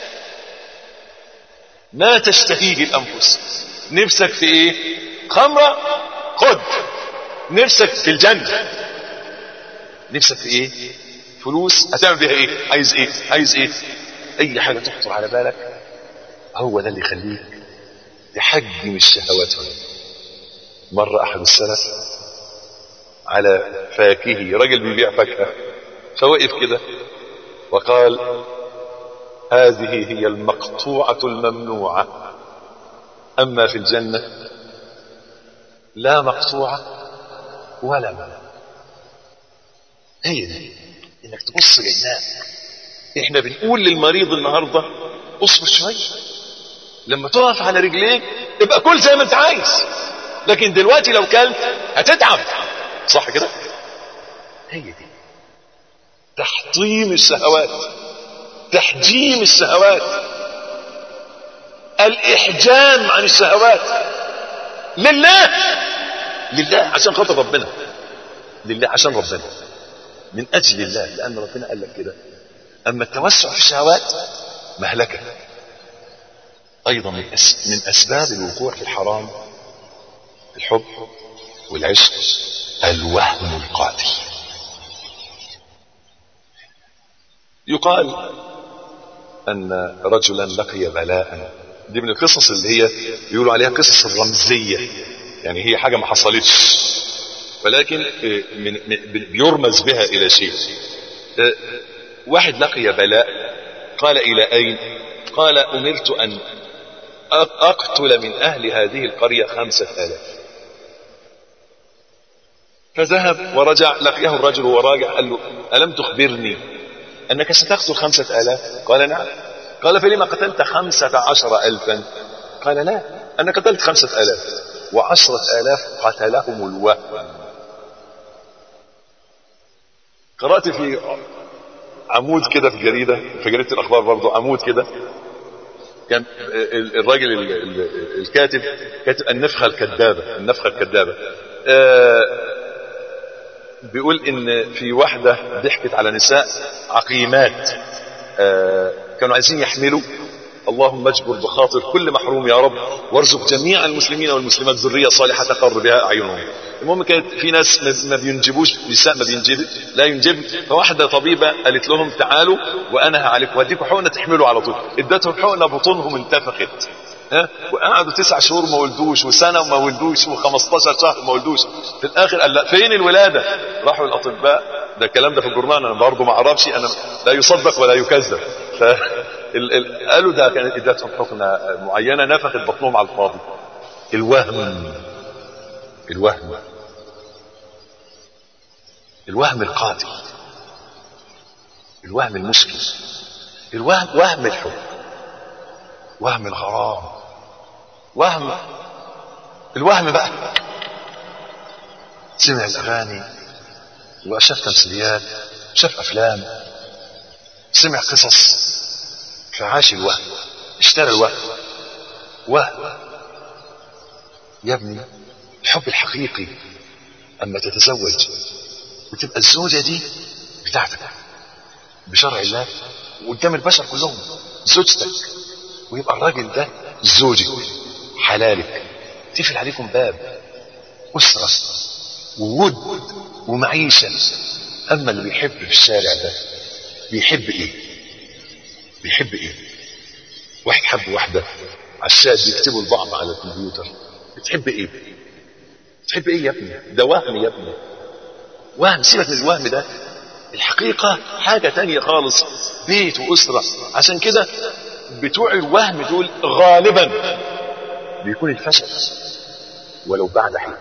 S4: ما تشتهيه الانفس نفسك في ايه خمرة خد نفسك في الجنة نفسك في ايه فلوس هتعمل بيها ايه عايز ايه عايز ايه اي حاجة تخطر على بالك هو ده اللي يخليك تحجم الشهوات هنا مرة احد السلف على فاكهه راجل بيبيع فاكهة فوقف كده وقال هذه هي المقطوعة الممنوعة أما في الجنة لا مقطوعة ولا ممنوعة هي دي انك تبص لله احنا بنقول للمريض النهارده اصبر شويه لما تقف على رجليك ابقى كل زي ما انت عايز لكن دلوقتي لو كلت هتتعب صح كده هي دي تحطيم الشهوات تحجيم الشهوات الاحجام عن الشهوات لله لله عشان خاطر ربنا لله عشان ربنا من اجل الله لان ربنا قال لك كده اما التوسع في الشهوات مهلكه ايضا من, أس... من اسباب الوقوع في الحرام الحب والعشق الوهم القاتل يقال ان رجلا لقي بلاء دي من القصص اللي هي بيقولوا عليها قصص الرمزيه يعني هي حاجه ما حصلتش ولكن من من بيرمز بها الى شيء واحد لقي بلاء قال الى اين قال امرت ان اقتل من اهل هذه القريه خمسه الاف فذهب ورجع لقيه الرجل وراجع قال له الم تخبرني انك ستقتل خمسه الاف قال نعم قال فلما قتلت خمسه عشر الفا قال لا انا قتلت خمسه الاف وعشره الاف قتلهم الوهم قرأت في عمود كده في جريدة في جريدة الأخبار برضو عمود كده كان الراجل الكاتب كاتب النفخة الكذابة النفخة الكذابة بيقول ان في واحدة ضحكت على نساء عقيمات كانوا عايزين يحملوا اللهم اجبر بخاطر كل محروم يا رب وارزق جميع المسلمين والمسلمات ذريه صالحه تقر بها اعينهم. المهم كانت في ناس ما بينجبوش نساء ما بينجب لا ينجب فواحده طبيبه قالت لهم تعالوا وانا هعالجكم واديكم حقنه تحملوا على طول ادتهم حقنه بطونهم انتفخت ها وقعدوا تسع شهور ما ولدوش وسنه وما ولدوش و15 شهر ما ولدوش في الاخر قال لا فين الولاده؟ راحوا الاطباء ده الكلام ده في الجورنال انا برضه ما اعرفش انا لا يصدق ولا يكذب ف ال ال قالوا ده كانت ادتهم حقنه معينه نفخت بطنهم على الفاضي الوهم الوهم الوهم القاتل الوهم المشكل الوهم وهم الحب وهم الغرام وهم الوهم بقى سمع الاغاني وشاف تمثيليات شاف افلام سمع قصص فعاش الوهم اشترى الوهم وهم يا ابني الحب الحقيقي اما تتزوج وتبقى الزوجة دي بتاعتك بشرع الله وقدام البشر كلهم زوجتك ويبقى الراجل ده زوجك حلالك تقفل عليكم باب أسرة وود ومعيشة أما اللي بيحب في الشارع ده بيحب إيه بيحب إيه واحد حب واحدة على الشات بيكتبوا لبعض على الكمبيوتر بتحب إيه بتحب إيه يا ابني ده وهم يا ابني وهم سيبك من الوهم ده الحقيقة حاجة تانية خالص بيت وأسرة عشان كده بتوع الوهم دول غالبا بيكون الفشل ولو بعد حين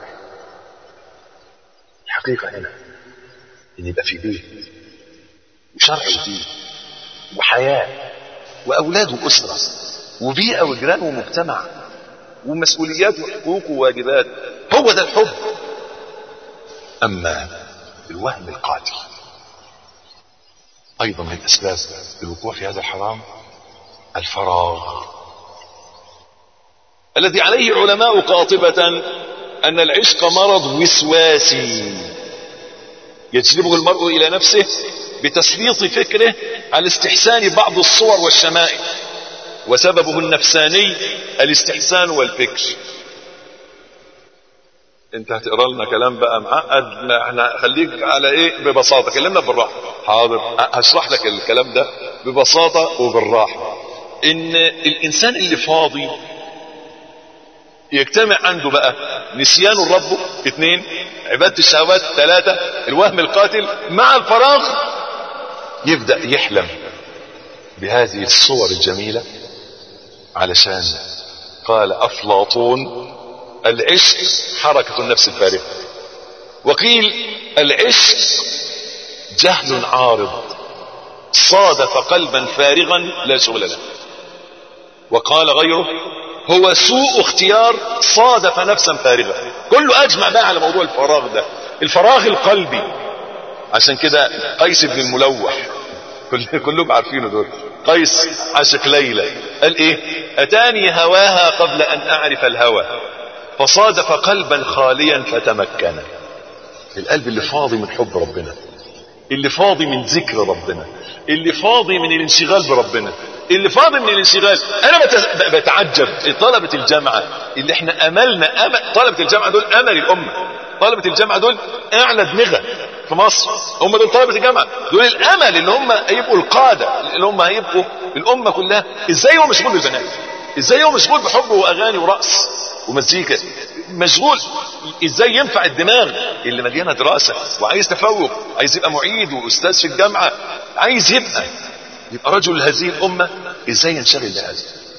S4: الحقيقة هنا ان يبقى في بيت وشرع ودين وحياة وأولاد وأسرة وبيئة وجيران ومجتمع ومسؤوليات وحقوق وواجبات هو ده الحب أما الوهم القاتل أيضا من أسباب الوقوع في هذا الحرام الفراغ الذي عليه علماء قاطبة أن العشق مرض وسواسي يجلبه المرء إلى نفسه بتسليط فكره على استحسان بعض الصور والشمائل وسببه النفساني الاستحسان والفكر انت هتقرا لنا كلام بقى معقد ما احنا خليك على ايه ببساطه كلمنا بالراحه حاضر هشرح لك الكلام ده ببساطه وبالراحه ان الانسان اللي فاضي يجتمع عنده بقى نسيان الرب اثنين عبادة الشهوات ثلاثة الوهم القاتل مع الفراغ يبدأ يحلم بهذه الصور الجميلة علشان قال أفلاطون العشق حركة النفس الفارغة وقيل العشق جهل عارض صادف قلبا فارغا لا شغل له وقال غيره هو سوء اختيار صادف نفسا فارغة كله اجمع بقى على موضوع الفراغ ده الفراغ القلبي عشان كده قيس بن الملوح كل كلكم عارفينه دول قيس عاشق ليلى قال ايه اتاني هواها قبل ان اعرف الهوى فصادف قلبا خاليا فتمكن القلب اللي فاضي من حب ربنا اللي فاضي من ذكر ربنا اللي فاضي من الانشغال بربنا اللي فاضي من الانشغال انا بت- بتعجب طلبة الجامعة اللي احنا املنا أمل طلبة الجامعة دول امل الامة طلبة الجامعة دول اعلى دماغة في مصر هم دول طلبة الجامعة دول الامل اللي هم هيبقوا القادة اللي هم هيبقوا الامة كلها ازاي هو مشغول بالبنات ازاي هو مشغول بحب واغاني ورقص ومزيكا مشغول ازاي ينفع الدماغ اللي مليانه دراسه وعايز تفوق عايز يبقى معيد واستاذ في الجامعه عايز يبقى يبقى رجل هذه الامه ازاي ينشغل بهذا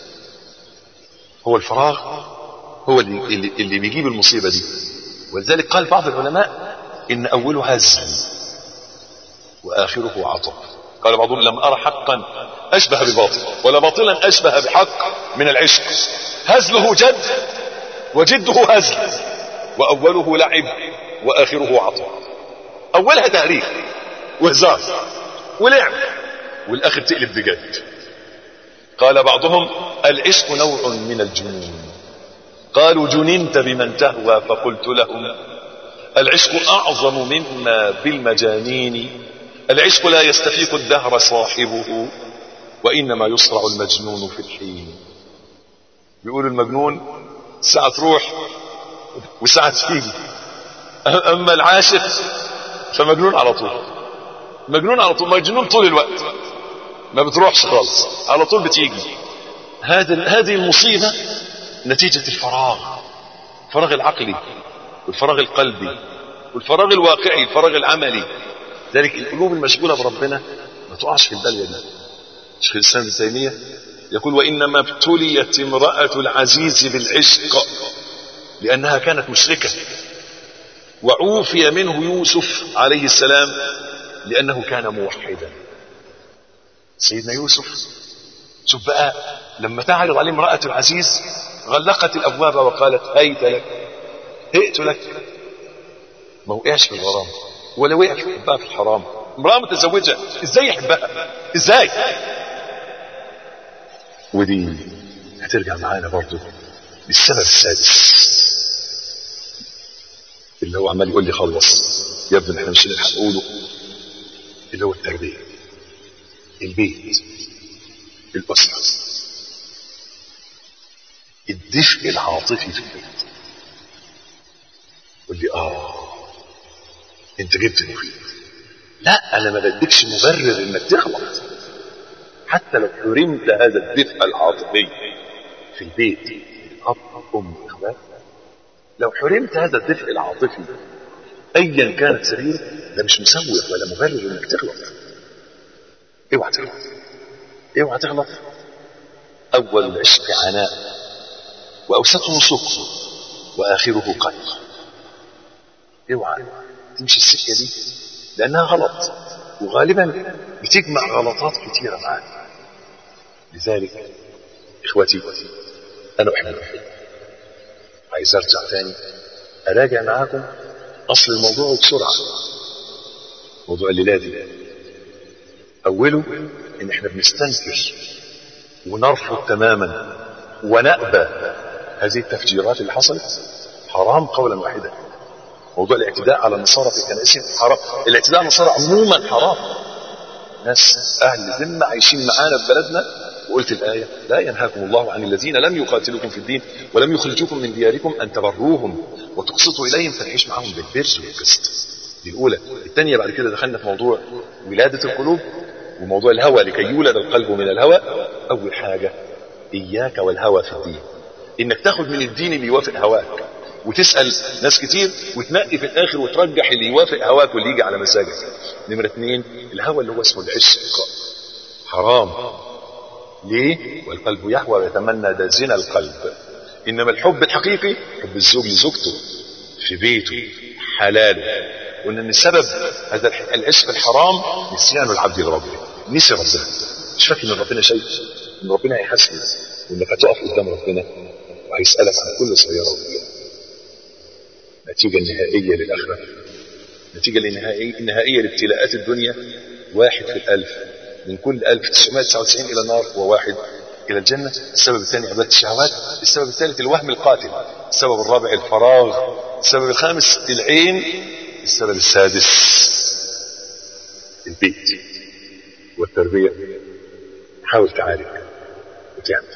S4: هو الفراغ هو اللي, اللي, اللي بيجيب المصيبه دي ولذلك قال بعض العلماء ان اوله هزل واخره عطب قال بعضهم لم ارى حقا اشبه بباطل ولا باطلا اشبه بحق من العشق هزله جد وجده هزل واوله لعب واخره عطب اولها تاريخ وهزار ولعب والاخر تقلب بجد قال بعضهم العشق نوع من الجنون قالوا جننت بمن تهوى فقلت لهم العشق اعظم مما بالمجانين العشق لا يستفيق الدهر صاحبه وانما يصرع المجنون في الحين بيقول المجنون ساعة تروح وساعة تيجي اما العاشق فمجنون على طول مجنون على طول مجنون طول الوقت ما بتروحش خالص على طول بتيجي هذا هذه المصيبة نتيجة الفراغ الفراغ العقلي والفراغ القلبي والفراغ الواقعي الفراغ العملي ذلك القلوب المشغولة بربنا ما تقعش في البلية دي شيخ الإسلام ابن تيمية يقول وإنما ابتليت امرأة العزيز بالعشق لأنها كانت مشركة وعوفي منه يوسف عليه السلام لأنه كان موحدا سيدنا يوسف شوف بقى لما تعرض عليه امرأة العزيز غلقت الأبواب وقالت هيت لك هئت لك ما وقعش في الغرام ولا وقع في حبها في الحرام امرأة متزوجة ازاي يحبها ازاي ودي هترجع معانا برضو للسبب السادس اللي هو عمال يقول لي خلص يا ابني احنا مش هنلحق نقوله اللي هو التربيه البيت الاسره الدفء العاطفي في البيت قول لي اه انت جبت المفيد لا انا ما بديكش مبرر انك تغلط حتى لو حرمت هذا الدفء العاطفي في البيت اب ام اخوات لو حرمت هذا الدفء العاطفي ايا كانت سبيله ده مش مسوغ ولا مبرر انك تغلط اوعى تغلط اوعى تغلط اول العشق عناء واوسطه سكر واخره قلق اوعى تمشي السكه دي لانها غلط وغالبا بتجمع غلطات كثيره معاك لذلك اخوتي انا احبكم عايز ارجع تاني اراجع معاكم اصل الموضوع بسرعه موضوع الليله دي اوله ان احنا بنستنكر ونرفض تماما ونأبى هذه التفجيرات اللي حصلت حرام قولا واحدا موضوع الاعتداء على النصارى في كنائسهم حرام الاعتداء على النصارى عموما حرام ناس اهل ذمه عايشين معانا في بلدنا وقلت الايه لا ينهاكم الله عن الذين لم يقاتلوكم في الدين ولم يخرجوكم من دياركم ان تبروهم وتقسطوا اليهم فنعيش معاهم بالبر والقسط دي الاولى الثانيه بعد كده دخلنا في موضوع ولاده القلوب وموضوع الهوى لكي يولد القلب من الهوى اول حاجه اياك والهوى في الدين انك تاخد من الدين اللي يوافق هواك وتسال ناس كتير وتنقي في الاخر وترجح اللي يوافق هواك واللي يجي على مزاجك نمره اثنين الهوى اللي هو اسمه العشق حرام ليه والقلب يهوى ويتمنى ده زنا القلب انما الحب الحقيقي حب الزوج لزوجته في بيته حلاله وان من سبب هذا العشق الحرام نسيان العبد لربه نسي ربنا مش فاكر ان ربنا شايف ان ربنا هيحاسبك وانك هتقف قدام ربنا وهيسالك عن كل صغيره وكبيره النتيجه النهائيه للاخره النتيجه النهائيه النهائيه لابتلاءات الدنيا واحد في الالف من كل 1999 الى النار وواحد الى الجنه السبب الثاني عباده الشهوات السبب الثالث الوهم القاتل السبب الرابع الفراغ السبب الخامس العين السبب السادس البيت والتربيه حاول تعالج وتعمل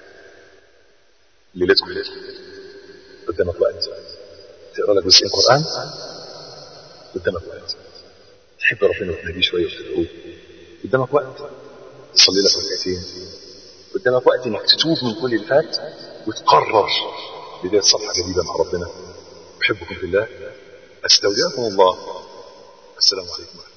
S4: ليلتكم قدامك وقت تقرا لك جزئين قران قدامك وقت تحب ربنا وتناديه شويه وتدعوه قدامك وقت تصلي لك ركعتين قدامك وقت انك تتوب من كل اللي فات وتقرر بدايه صفحه جديده مع ربنا احبكم في الله استودعكم الله السلام عليكم ورحمه